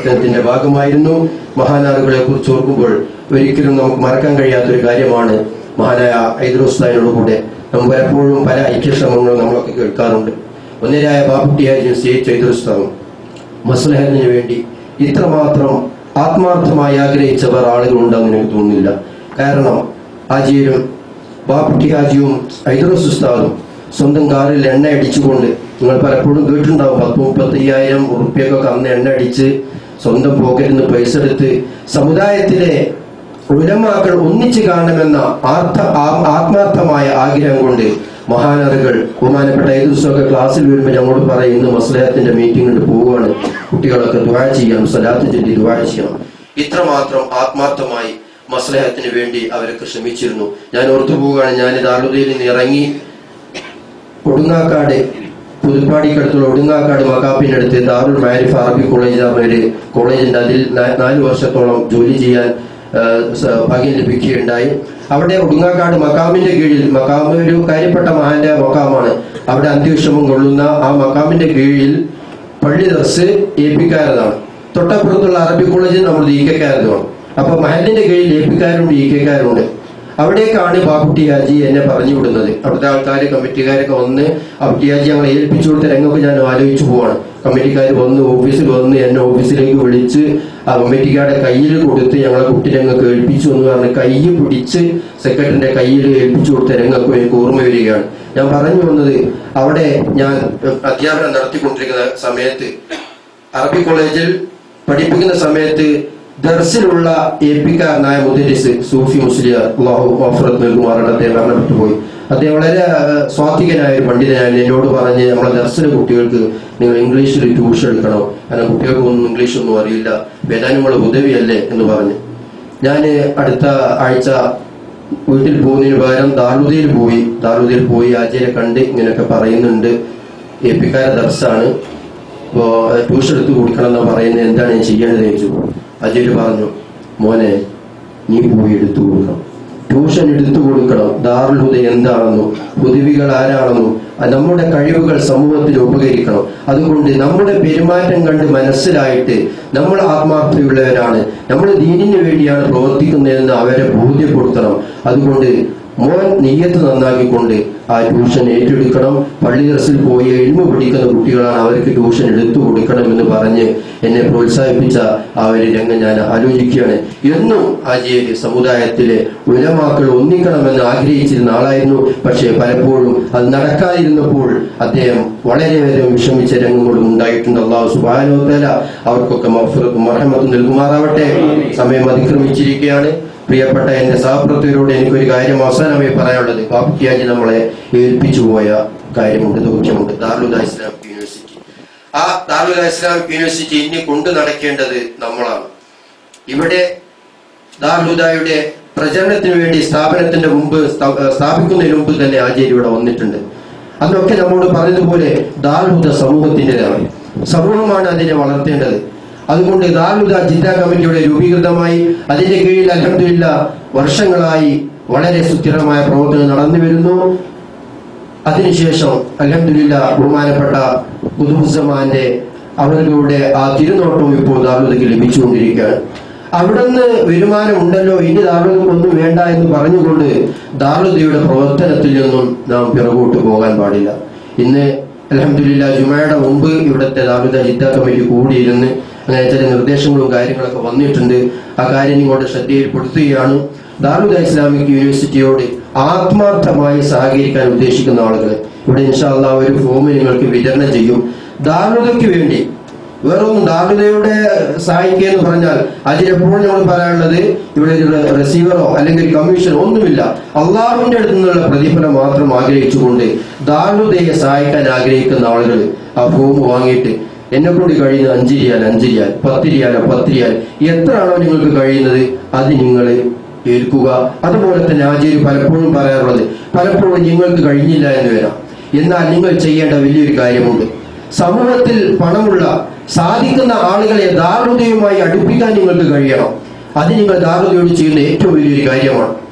പ്രവർത്തനത്തിന്റെ ഭാഗമായിരുന്നു മഹാനാറുകളെ കുറിച്ച് ഓർക്കുമ്പോൾ ഒരിക്കലും നമുക്ക് മറക്കാൻ കഴിയാത്തൊരു കാര്യമാണ് മഹാനായ ഐദ്രോസ്താനോട് കൂടെ നമ്മൾ പലപ്പോഴും പല ഐക്യശ്രമങ്ങളും നമ്മളൊക്കെ കേൾക്കാറുണ്ട് ഒന്നരായ ബാബുട്ടിയായിരിക്കും സ്റ്റേറ്റ് ഐദ്രോസ്താവും മസ്ലഹത്തിന് വേണ്ടി ഇത്രമാത്രം ആത്മാർത്ഥമായി ആഗ്രഹിച്ചവർ ആളുകളുണ്ടെന്ന് എനിക്ക് തോന്നുന്നില്ല കാരണം ഹാജിയും ബാപ്പുട്ടി ഹാജിയും ഐദ്രോസ് ഉസ്താദും സ്വന്തം കാറിൽ എണ്ണ അടിച്ചുകൊണ്ട് നിങ്ങൾ പലപ്പോഴും കേട്ടിട്ടുണ്ടാവും പത്ത് മുപ്പത്തയ്യായിരം ഉറുപ്പ്യൊക്കെ അന്ന് എണ്ണ അടിച്ച് സ്വന്തം പോക്കറ്റിൽ നിന്ന് പൈസ എടുത്ത് സമുദായത്തിലെ ഉലമാക്കൾ ഒന്നിച്ചു കാണണമെന്ന ആർത്ഥ ആ- ആത്മാർത്ഥമായ ആഗ്രഹം കൊണ്ട് മഹാനറുകൾ ബഹുമാനപ്പെട്ട ഏത് ദിവസമൊക്കെ ക്ലാസ്സിൽ വരുമ്പോൾ ഞങ്ങളോട് പറയും ഇന്ന് മസ്ലഹത്തിന്റെ മീറ്റിംഗിൽ പോവുകയാണ് കുട്ടികളൊക്കെ ദുവാ ചെയ്യണം സലാത്ത് ചൊല്ലി ദുവാ ചെയ്യണം ഇത്രമാത്രം ആത്മാർത്ഥമായി മസ്ലഹത്തിന് വേണ്ടി അവരൊക്കെ ശ്രമിച്ചിരുന്നു ഞാൻ ഓർത്തു പോവുകയാണ് ഞാൻ ദാറുദയിൽ നിന്ന് ഇറങ്ങി ഒടുങ്ങാക്കാട് പുതുപ്പാടിക്കടുത്തുള്ള ഒടുങ്ങാക്കാട് മക്കാപ്പിന്റെ അടുത്ത് ദാറുൽ മാരിഫ് അറബി കോളേജ് പറഞ്ഞ ഒരു കോളേജിന്റെ അതിൽ നാ- നാല് വർഷത്തോളം ജോലി ചെയ്യാൻ ആ, സ- ഭാഗ്യം ലഭിക്കുകയുണ്ടായി അവിടെ ഒടുങ്ങാക്കാട് മക്കാമിന്റെ കീഴിൽ മക്കാമ് ഒരു കാര്യപ്പെട്ട മഹാന്റെ മക്കാമാണ് അവിടെ അന്ത്യവിഷമം കൊള്ളുന്ന ആ മക്കാമിന്റെ കീഴിൽ പള്ളി ദർസ് ഏൽപ്പിക്കാരതാണ് തൊട്ടപ്പുറത്തുള്ള അറബി കോളേജിൽ നമ്മൾ ഈക്കക്കാരനുമാണ് അപ്പൊ മഹലിന്റെ കീഴിൽ ഏൽപ്പിക്കാരുണ്ട് ഈക്കക്കാരുണ്ട് അവിടേക്കാണ് ബാബുട്ടി ഹാജി എന്നെ പറഞ്ഞു വിടുന്നത് അവിടുത്തെ ആൾക്കാർ കമ്മിറ്റിക്കാരൊക്കെ വന്ന് ബാബുട്ടി ഹാജി ഞങ്ങളെ ഏൽപ്പിച്ചു കൊടുത്ത രംഗമൊക്കെ ഞാൻ ആലോചിച്ചു പോവാണ് കമ്മിറ്റിക്കാർ വന്ന് ഓഫീസിൽ വന്ന് എന്നെ ഓഫീസിലേക്ക് വിളിച്ച് ആ കമ്മിറ്റിക്കാരുടെ കയ്യിൽ കൊടുത്ത് ഞങ്ങളെ കുട്ടി രംഗൊക്കെ ഏൽപ്പിച്ചു എന്ന് പറഞ്ഞ് കൈ പിടിച്ച് സെക്രട്ടറിന്റെ കയ്യിൽ ഏൽപ്പിച്ചു കൊടുത്ത രംഗമൊക്കെ എനിക്ക് ഓർമ്മ വരികയാണ് ഞാൻ പറഞ്ഞു വന്നത് അവിടെ ഞാൻ അധ്യാപനം നടത്തിക്കൊണ്ടിരിക്കുന്ന സമയത്ത് അറബി കോളേജിൽ പഠിപ്പിക്കുന്ന സമയത്ത് ദർസിലുള്ള ഏൽപ്പിക്കാരനായ മുദ്രിസ് സൂഫി മുസ്ലിയാർ അള്ളാഹു ഓഫറത്ത് നൽകുമാറാണ് അദ്ദേഹം മരണപ്പെട്ടു പോയി അദ്ദേഹം വളരെ ആ, സ്വാത്വികനായ ഒരു പണ്ഡിതനായ എന്നോട് പറഞ്ഞ് നമ്മളെ ദർശന കുട്ടികൾക്ക് നിങ്ങൾ ഇംഗ്ലീഷിൽ ട്യൂഷൻ എടുക്കണം കാരണം കുട്ടികൾക്കൊന്നും ഇംഗ്ലീഷ് ഒന്നും അറിയില്ല വേദാനുമുള്ള ഉദവിയല്ലേ എന്ന് പറഞ്ഞു ഞാൻ അടുത്ത ആഴ്ച വീട്ടിൽ പോകുന്നതിന് പകരം ദാറുദയിൽ പോയി ദാറുദയിൽ പോയി ആചാര്യ കണ്ട് ഇങ്ങനെയൊക്കെ പറയുന്നുണ്ട് ഏൽപ്പിക്കാര ദർശാണ് ഇപ്പോ ട്യൂഷൻ എടുത്ത് കൊടുക്കണം എന്നാ പറയുന്നത് എന്താണ് ഞാൻ ചെയ്യേണ്ടത് ചോദിച്ചു അജയ് പറഞ്ഞു മോനെ നീ പോയി എടുത്തു കൊടുക്കണം ട്യൂഷൻ എടുത്തു കൊടുക്കണം ദാറുൽ ഹുദ എന്താണെന്നും ഹുദവികൾ ആരാണെന്നും അത് നമ്മുടെ കഴിവുകൾ സമൂഹത്തിൽ ഉപകരിക്കണം അതുകൊണ്ട് നമ്മുടെ പെരുമാറ്റം കണ്ട് മനസ്സിലായിട്ട് നമ്മൾ ആത്മാർത്ഥതയുള്ളവരാണ് നമ്മൾ ദീനിന് വേണ്ടിയാണ് പ്രവർത്തിക്കുന്നതെന്ന് അവരെ ബോധ്യപ്പെടുത്തണം അതുകൊണ്ട് മോൻ നീയത്ത് നന്നാക്കിക്കൊണ്ട് ആ ട്യൂഷൻ ഏറ്റെടുക്കണം പള്ളി ദർസിൽ പോയി എഴുമ പിടിക്കുന്ന കുട്ടികളാണ് അവർക്ക് ട്യൂഷൻ എടുത്തു കൊടുക്കണം എന്ന് പറഞ്ഞ് എന്നെ പ്രോത്സാഹിപ്പിച്ച ആ ഒരു രംഗം ഞാൻ ആലോചിക്കുകയാണ് എന്നും ആചേരി സമുദായത്തിലെ ഉലമാക്കൾ ഒന്നിക്കണമെന്ന് ആഗ്രഹിച്ചിരുന്ന ആളായിരുന്നു പക്ഷേ പലപ്പോഴും അത് നടക്കാതിരുന്നപ്പോൾ അദ്ദേഹം വളരെയധികം വിഷമിച്ച രംഗങ്ങളും ഉണ്ടായിട്ടുണ്ട് അള്ളാഹു സുബാനോത്തല അവർക്കൊക്കെ മഫ്റത്തും മറഹമത്തും നൽകുമാറാവട്ടെ സമയം അതിക്രമിച്ചിരിക്കുകയാണ് പ്രിയപ്പെട്ട എന്റെ സഹപ്രവർത്തകരോട് എനിക്കൊരു കാര്യം അവസാനമായി പറയാനുള്ളത് ബാബുക്കിയാജി നമ്മളെ ഏൽപ്പിച്ചു പോയ കാര്യമുണ്ട് ദൗത്യമുണ്ട് ദാറുൽ ഇസ്ലാമിക് യൂണിവേഴ്സിറ്റി ആ ദാറുൽ ഇസ്ലാമിക് യൂണിവേഴ്സിറ്റി ഇനി കൊണ്ടു നടക്കേണ്ടത് നമ്മളാണ് ഇവിടെ ദാറുദായുടെ പ്രചരണത്തിന് വേണ്ടി സ്ഥാപനത്തിന്റെ മുമ്പ് സ്ഥാ- സ്ഥാപിക്കുന്നതിന് മുമ്പ് തന്നെ ആചാര്യ ഇവിടെ വന്നിട്ടുണ്ട് അതൊക്കെ നമ്മോട് പറഞ്ഞതുപോലെ ദാർഹുദ സമൂഹത്തിൻ്റെതാണ് സമൂഹമാണ് അതിനെ വളർത്തേണ്ടത് അതുകൊണ്ട് ദാർഹുദ ജില്ലാ കമ്മിറ്റിയുടെ രൂപീകൃതമായി അതിന്റെ കീഴിൽ അലഹമില്ല വർഷങ്ങളായി വളരെ സുസ്ഥിരമായ പ്രവർത്തനം നടന്നു വരുന്നു അതിനുശേഷം അലഹമില്ല ബഹുമാനപ്പെട്ട കുതുബുസമാന്റെ അവരുടെ ആ തിരുനോട്ടവും ഇപ്പോൾ ദാർഹുദയ്ക്ക് ലഭിച്ചുകൊണ്ടിരിക്കുകയാണ് അവിടുന്ന് വരുമാനം ഉണ്ടല്ലോ ഇനി ദാറുദക്ക് ഒന്നും വേണ്ട എന്ന് പറഞ്ഞുകൊണ്ട് ദാറുദയുടെ പ്രവർത്തനത്തിൽ നിന്നും നാം പിറകോട്ട് പോകാൻ പാടില്ല ഇന്ന് അലഹമില്ല ജുമയുടെ മുമ്പ് ഇവിടുത്തെ ദാറുദ ജിദ്ദ കമ്മിറ്റി കൂടിയിരുന്ന് അങ്ങനെ ചില നിർദ്ദേശങ്ങളും കാര്യങ്ങളൊക്കെ വന്നിട്ടുണ്ട് ആ കാര്യം ഇങ്ങോട്ട് ശ്രദ്ധയിൽപ്പെടുത്തുകയാണ് ദാറുദ ഇസ്ലാമിക് യൂണിവേഴ്സിറ്റിയോട് ആത്മാർത്ഥമായി സഹകരിക്കാൻ ഉദ്ദേശിക്കുന്ന ആളുകൾ ഇവിടെ ഇൻഷാല്ല ഒരു ഫോം നിങ്ങൾക്ക് വിതരണം ചെയ്യും ദാറുദയ്ക്ക് വേണ്ടി വേറൊന്നും ദാറുദയുടെ സഹായിക്കുക എന്ന് പറഞ്ഞാൽ അതിലെപ്പോഴും നമ്മൾ പറയാനുള്ളത് ഇവിടെ ഒരു റിസീവറോ അല്ലെങ്കിൽ ഒരു കമ്മീഷനോ ഒന്നുമില്ല അള്ളാഹുവിന്റെ അടുത്ത് നിന്നുള്ള പ്രതിഫലം മാത്രം ആഗ്രഹിച്ചുകൊണ്ട് ദാറുദയെ സഹായിക്കാൻ ആഗ്രഹിക്കുന്ന ആളുകൾ ആ ഫോം വാങ്ങിയിട്ട് എന്നെ കൊണ്ട് കഴിയുന്നത് അഞ്ച് റിയാൽ അഞ്ച് റിയാൽ പത്ത് റിയാലോ പത്ത് റിയാൽ എത്രയാണോ നിങ്ങൾക്ക് കഴിയുന്നത് അത് നിങ്ങൾ ഏൽക്കുക അതുപോലെ തന്നെ ആചാര്യ പലപ്പോഴും പറയാറുള്ളത് പലപ്പോഴും നിങ്ങൾക്ക് കഴിഞ്ഞില്ല എന്ന് വരാം എന്നാൽ നിങ്ങൾ ചെയ്യേണ്ട വലിയൊരു കാര്യമുണ്ട് സമൂഹത്തിൽ പണമുള്ള സാധിക്കുന്ന ആളുകളെ ദാരുതയുമായി അടുപ്പിക്കാൻ നിങ്ങൾക്ക് കഴിയണം അത് നിങ്ങൾ ദാരുതയോട് ചെയ്യുന്ന ഏറ്റവും വലിയൊരു കാര്യമാണ്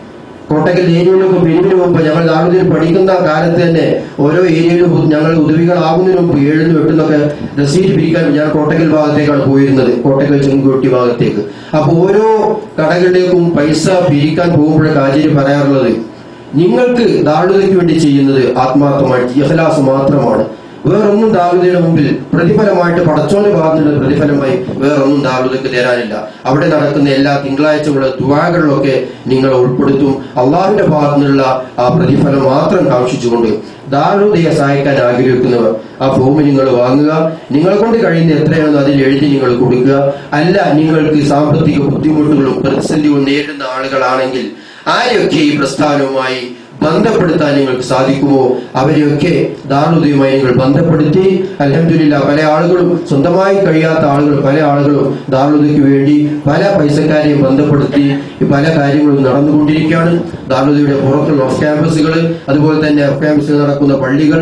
കോട്ടക്കൽ ഏരിയയിലൊക്കെ പിരിവിന് മുമ്പ് ഞങ്ങൾ ദാറുദ്ദീൻ പഠിക്കുന്ന കാലത്ത് തന്നെ ഓരോ ഏരിയയിലും ഞങ്ങൾ ഉദവികളാവുന്നതിന് മുമ്പ് ഏഴുന്നു എട്ടുന്നൊക്കെ റസീറ്റ് പിരിക്കാൻ ഞാൻ കോട്ടക്കൽ ഭാഗത്തേക്കാണ് പോയിരുന്നത് കോട്ടക്കൽ ചെങ്കുട്ടി ഭാഗത്തേക്ക് അപ്പൊ ഓരോ കടകളിലേക്കും പൈസ പിരിക്കാൻ പോകുമ്പോഴൊക്കെ ആചാര്യ പറയാറുള്ളത് നിങ്ങൾക്ക് ദാരുതയ്ക്ക് വേണ്ടി ചെയ്യുന്നത് ആത്മാർത്ഥമായിട്ട് ഇഹ്ലാസ് മാത്രമാണ് വേറൊന്നും ദാരുതയുടെ മുമ്പിൽ പ്രതിഫലമായിട്ട് പടച്ചോന്റെ ഭാഗത്തുള്ള പ്രതിഫലമായി വേറൊന്നും ദാരുതയ്ക്ക് തരാനില്ല അവിടെ നടക്കുന്ന എല്ലാ തിങ്കളാഴ്ചകളുടെ ദുവാകളിലൊക്കെ നിങ്ങൾ ഉൾപ്പെടുത്തും അള്ളാഹുവിന്റെ ഭാഗത്തു നിന്നുള്ള ആ പ്രതിഫലം മാത്രം കാക്ഷിച്ചുകൊണ്ട് ദാരുതയെ സഹായിക്കാൻ ആഗ്രഹിക്കുന്നവർ ആ ഫോം നിങ്ങൾ വാങ്ങുക നിങ്ങളെ കൊണ്ട് കഴിയുന്ന എത്രയാണെന്ന് അതിൽ എഴുതി നിങ്ങൾ കൊടുക്കുക അല്ല നിങ്ങൾക്ക് സാമ്പത്തിക ബുദ്ധിമുട്ടുകളും പ്രതിസന്ധികളും നേരിടുന്ന ആളുകളാണെങ്കിൽ ആരെയൊക്കെ ഈ പ്രസ്ഥാനവുമായി ബന്ധപ്പെടുത്താൻ നിങ്ങൾക്ക് സാധിക്കുമോ അവരെയൊക്കെ ദാരുദയുമായി നിങ്ങൾ ബന്ധപ്പെടുത്തി അലഹമില്ല പല ആളുകളും സ്വന്തമായി കഴിയാത്ത ആളുകൾ പല ആളുകളും ദാരുദയ്ക്ക് വേണ്ടി പല പൈസക്കാരെയും ബന്ധപ്പെടുത്തി ഈ പല കാര്യങ്ങളും നടന്നുകൊണ്ടിരിക്കുകയാണ് ദാരുദയുടെ പുറത്തുള്ള ഓഫ് ക്യാമ്പസുകൾ അതുപോലെ തന്നെ ഓഫ് ക്യാമ്പസിൽ നടക്കുന്ന പള്ളികൾ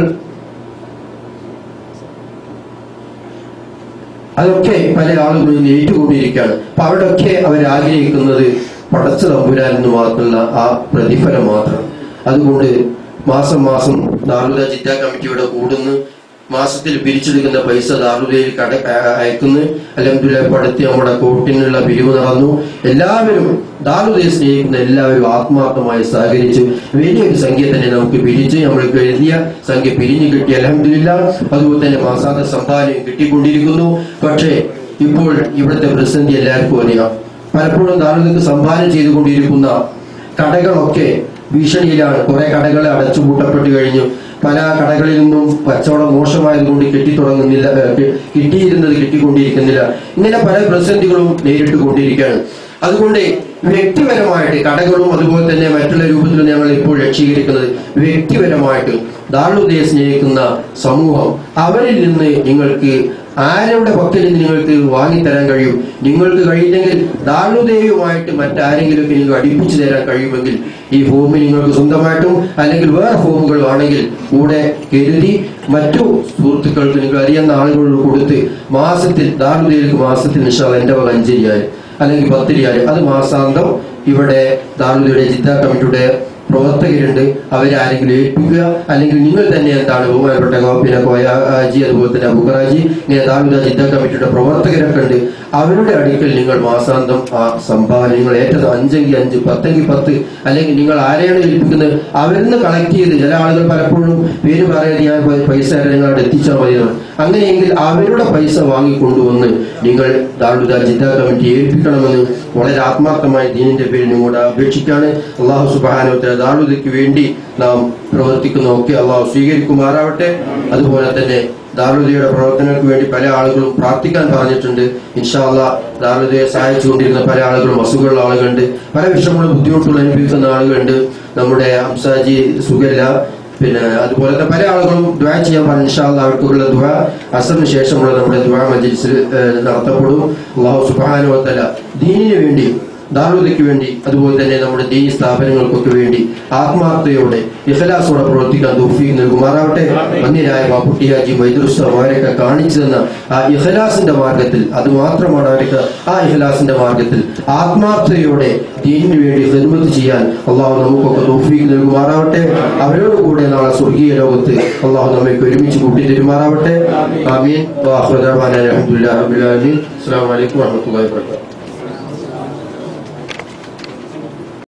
അതൊക്കെ പല ആളുകളും ഇന്ന് ഏറ്റുകൊണ്ടിരിക്കുകയാണ് അപ്പൊ അവിടെയൊക്കെ അവർ ആഗ്രഹിക്കുന്നത് പടച്ച തമ്പുരാൻ എന്ന് മാത്രമുള്ള ആ പ്രതിഫലം മാത്രം അതുകൊണ്ട് മാസം മാസം ദാറുദ ജില്ലാ കമ്മിറ്റിയുടെ കൂടുന്നു മാസത്തിൽ പിരിച്ചെടുക്കുന്ന പൈസ ദാറുദയിൽ കട അ- അയക്കുന്നു അലഹമുല്ല പടുത്തി നമ്മുടെ കോട്ടിനുള്ള പിരിവ് നടന്നു എല്ലാവരും ദാറുദയെ സ്നേഹിക്കുന്ന എല്ലാവരും ആത്മാർത്ഥമായി സഹകരിച്ച് വലിയൊരു സംഖ്യ തന്നെ നമുക്ക് പിരിച്ച് നമ്മൾക്ക് എഴുതിയ സംഖ്യ പിരിഞ്ഞു കിട്ടി അലഹമില്ല അതുപോലെ തന്നെ മാസാന്ത സമ്പാദ്യം കിട്ടിക്കൊണ്ടിരിക്കുന്നു പക്ഷേ ഇപ്പോൾ ഇവിടുത്തെ പ്രതിസന്ധി എല്ലാവർക്കും അറിയാം പലപ്പോഴും ദാറുദക്ക് സംഭാവന ചെയ്തുകൊണ്ടിരിക്കുന്ന കടകളൊക്കെ ഭീഷണിയിലാണ് കുറെ കടകൾ അടച്ചുപൂട്ടപ്പെട്ട് കഴിഞ്ഞു പല കടകളിൽ നിന്നും കച്ചവടം മോശമായതുകൊണ്ട് കെട്ടിത്തുടങ്ങുന്നില്ല ഏഹ്, കി- കിട്ടിയിരുന്നത് കിട്ടിക്കൊണ്ടിരിക്കുന്നില്ല ഇങ്ങനെ പല പ്രതിസന്ധികളും നേരിട്ട് കൊണ്ടിരിക്കുകയാണ് അതുകൊണ്ട് വ്യക്തിപരമായിട്ട് കടകളും അതുപോലെ തന്നെ മറ്റുള്ള രൂപത്തിലും ഞങ്ങൾ ഇപ്പോൾ ലക്ഷീകരിക്കുന്നത് വ്യക്തിപരമായിട്ട് ദാരുദയെ സ്നേഹിക്കുന്ന സമൂഹം അവരിൽ നിന്ന് നിങ്ങൾക്ക് ആരുടെ പക്കൽ നിന്ന് നിങ്ങൾക്ക് വാങ്ങിത്തരാൻ കഴിയും നിങ്ങൾക്ക് കഴിയില്ലെങ്കിൽ ദാരുദേയുമായിട്ട് മറ്റാരെങ്കിലും നിങ്ങൾക്ക് അടുപ്പിച്ചു തരാൻ കഴിയുമെങ്കിൽ ഈ ഫോം നിങ്ങൾക്ക് സ്വന്തമായിട്ടും അല്ലെങ്കിൽ വേറെ ഫോമുകൾ ആണെങ്കിൽ കൂടെ കരുതി മറ്റു സുഹൃത്തുക്കൾക്ക് നിങ്ങൾ അറിയുന്ന ആളുകളോട് കൊടുത്ത് മാസത്തിൽ ദാരുദയിലേക്ക് മാസത്തിൽ നിഷാൽ എന്റെ വക അഞ്ചരിയാൽ അല്ലെങ്കിൽ പത്തിരിയാൽ അത് മാസാന്തം ഇവിടെ ദാരുദയുടെ ജില്ലാ കമ്മിറ്റിയുടെ പ്രവർത്തകരുണ്ട് അവരെ ആരെങ്കിലും ഏൽപ്പിക്കുക അല്ലെങ്കിൽ നിങ്ങൾ തന്നെ എന്താണ് ബഹുമാനപ്പെട്ട ഗോ- പിന്നെ കോയാജി അതുപോലെ തന്നെ അബുഖറാജി ഇങ്ങനെ ദാരുദ ജില്ലാ കമ്മിറ്റിയുടെ പ്രവർത്തകരൊക്കെ ഉണ്ട് അവരുടെ അടുക്കൽ നിങ്ങൾ മാസാന്തം ആ സംഭാവന നിങ്ങൾ ഏറ്റത് അഞ്ചെങ്കിൽ അഞ്ച് പത്തെങ്കിൽ പത്ത് അല്ലെങ്കിൽ നിങ്ങൾ ആരെയാണ് ഏൽപ്പിക്കുന്നത് അവരിൽ നിന്ന് കളക്ട് ചെയ്ത് ചില ആളുകൾ പലപ്പോഴും പേര് പറയാതെ ഞാൻ പ- പൈസ തരാം, നിങ്ങൾ അവിടെ എത്തിച്ചാൽ മതി എന്ന് പറയും. അങ്ങനെയെങ്കിൽ അവരുടെ പൈസ വാങ്ങിക്കൊണ്ടുവന്ന് നിങ്ങൾ ദാരുദ ജില്ലാ കമ്മിറ്റി ഏൽപ്പിക്കണമെന്ന് വളരെ ആത്മാർത്ഥമായി ദീനിന്റെ പേരിൽ നിങ്ങളോട് അപേക്ഷിക്കാണ് അള്ളാഹു സുബാനോത്തര ദാരുദയ്ക്ക് വേണ്ടി നാം പ്രവർത്തിക്കുന്ന ഒക്കെ അള്ളാഹു സ്വീകരിക്കുമാറാവട്ടെ അതുപോലെ തന്നെ ദാരുദയുടെ പ്രവർത്തനങ്ങൾക്ക് വേണ്ടി പല ആളുകളും പ്രാർത്ഥിക്കാൻ പറഞ്ഞിട്ടുണ്ട് ഇൻഷാല്ല ദാരുദയെ സഹായിച്ചുകൊണ്ടിരുന്ന പല ആളുകളും അസുഖമുള്ള ആളുകളുണ്ട് പല വിഷമങ്ങളും ബുദ്ധിമുട്ടുകൾ അനുഭവിക്കുന്ന ആളുകളുണ്ട് നമ്മുടെ അംസാജി സുഖല്ല പിന്നെ അതുപോലത്തെ പല ആളുകളും ദ്വാ ചെയ്യാൻ പറഞ്ഞു ഇൻഷാല്ല അവർക്കുള്ള ദ്വാ അസറിന് ശേഷമുള്ള നമ്മുടെ ദ്വാ മജിൽസിൽ ഏഹ്, നടത്തപ്പെടും അള്ളാഹു സുബാനുവത്തല ദീനിന് വേണ്ടി ദാറുദയ്ക്ക് വേണ്ടി അതുപോലെ തന്നെ നമ്മുടെ ദീനി സ്ഥാപനങ്ങൾക്കൊക്കെ വേണ്ടി ആത്മാർത്ഥതയോടെ ഇഖലാസോടെ പ്രവർത്തിക്കാൻ തൗഫീഖ് നൽകുമാറാവട്ടെ മന്യരായ ബാപ്പുട്ടി ഹാജി വൈദ്യുസ്തം അവരൊക്കെ കാണിച്ചു തന്ന ആ ഇഖലാസിന്റെ മാർഗത്തിൽ അത് മാത്രമാണ് അവർക്ക് ആ ഇഖലാസിന്റെ മാർഗത്തിൽ ആത്മാർത്ഥതയോടെ ദീനിന് വേണ്ടി ഹിദ്മത്ത് ചെയ്യാൻ അള്ളാഹു നമുക്കൊക്കെ തൗഫീഖ് നൽകുമാറാവട്ടെ അവരോട് കൂടെ നാളെ സ്വർഗീയ ലോകത്ത് അള്ളാഹു നമ്മയ്ക്ക് ഒരുമിച്ച് കൂട്ടി തരുമാറാവട്ടെ ആമീൻ വാഹുദാൻ അലഹമുല്ലാ റബുലാലി അസ്സാം വലൈക്കും വാഹമത്തല്ലാ വാബർക്കാത്തു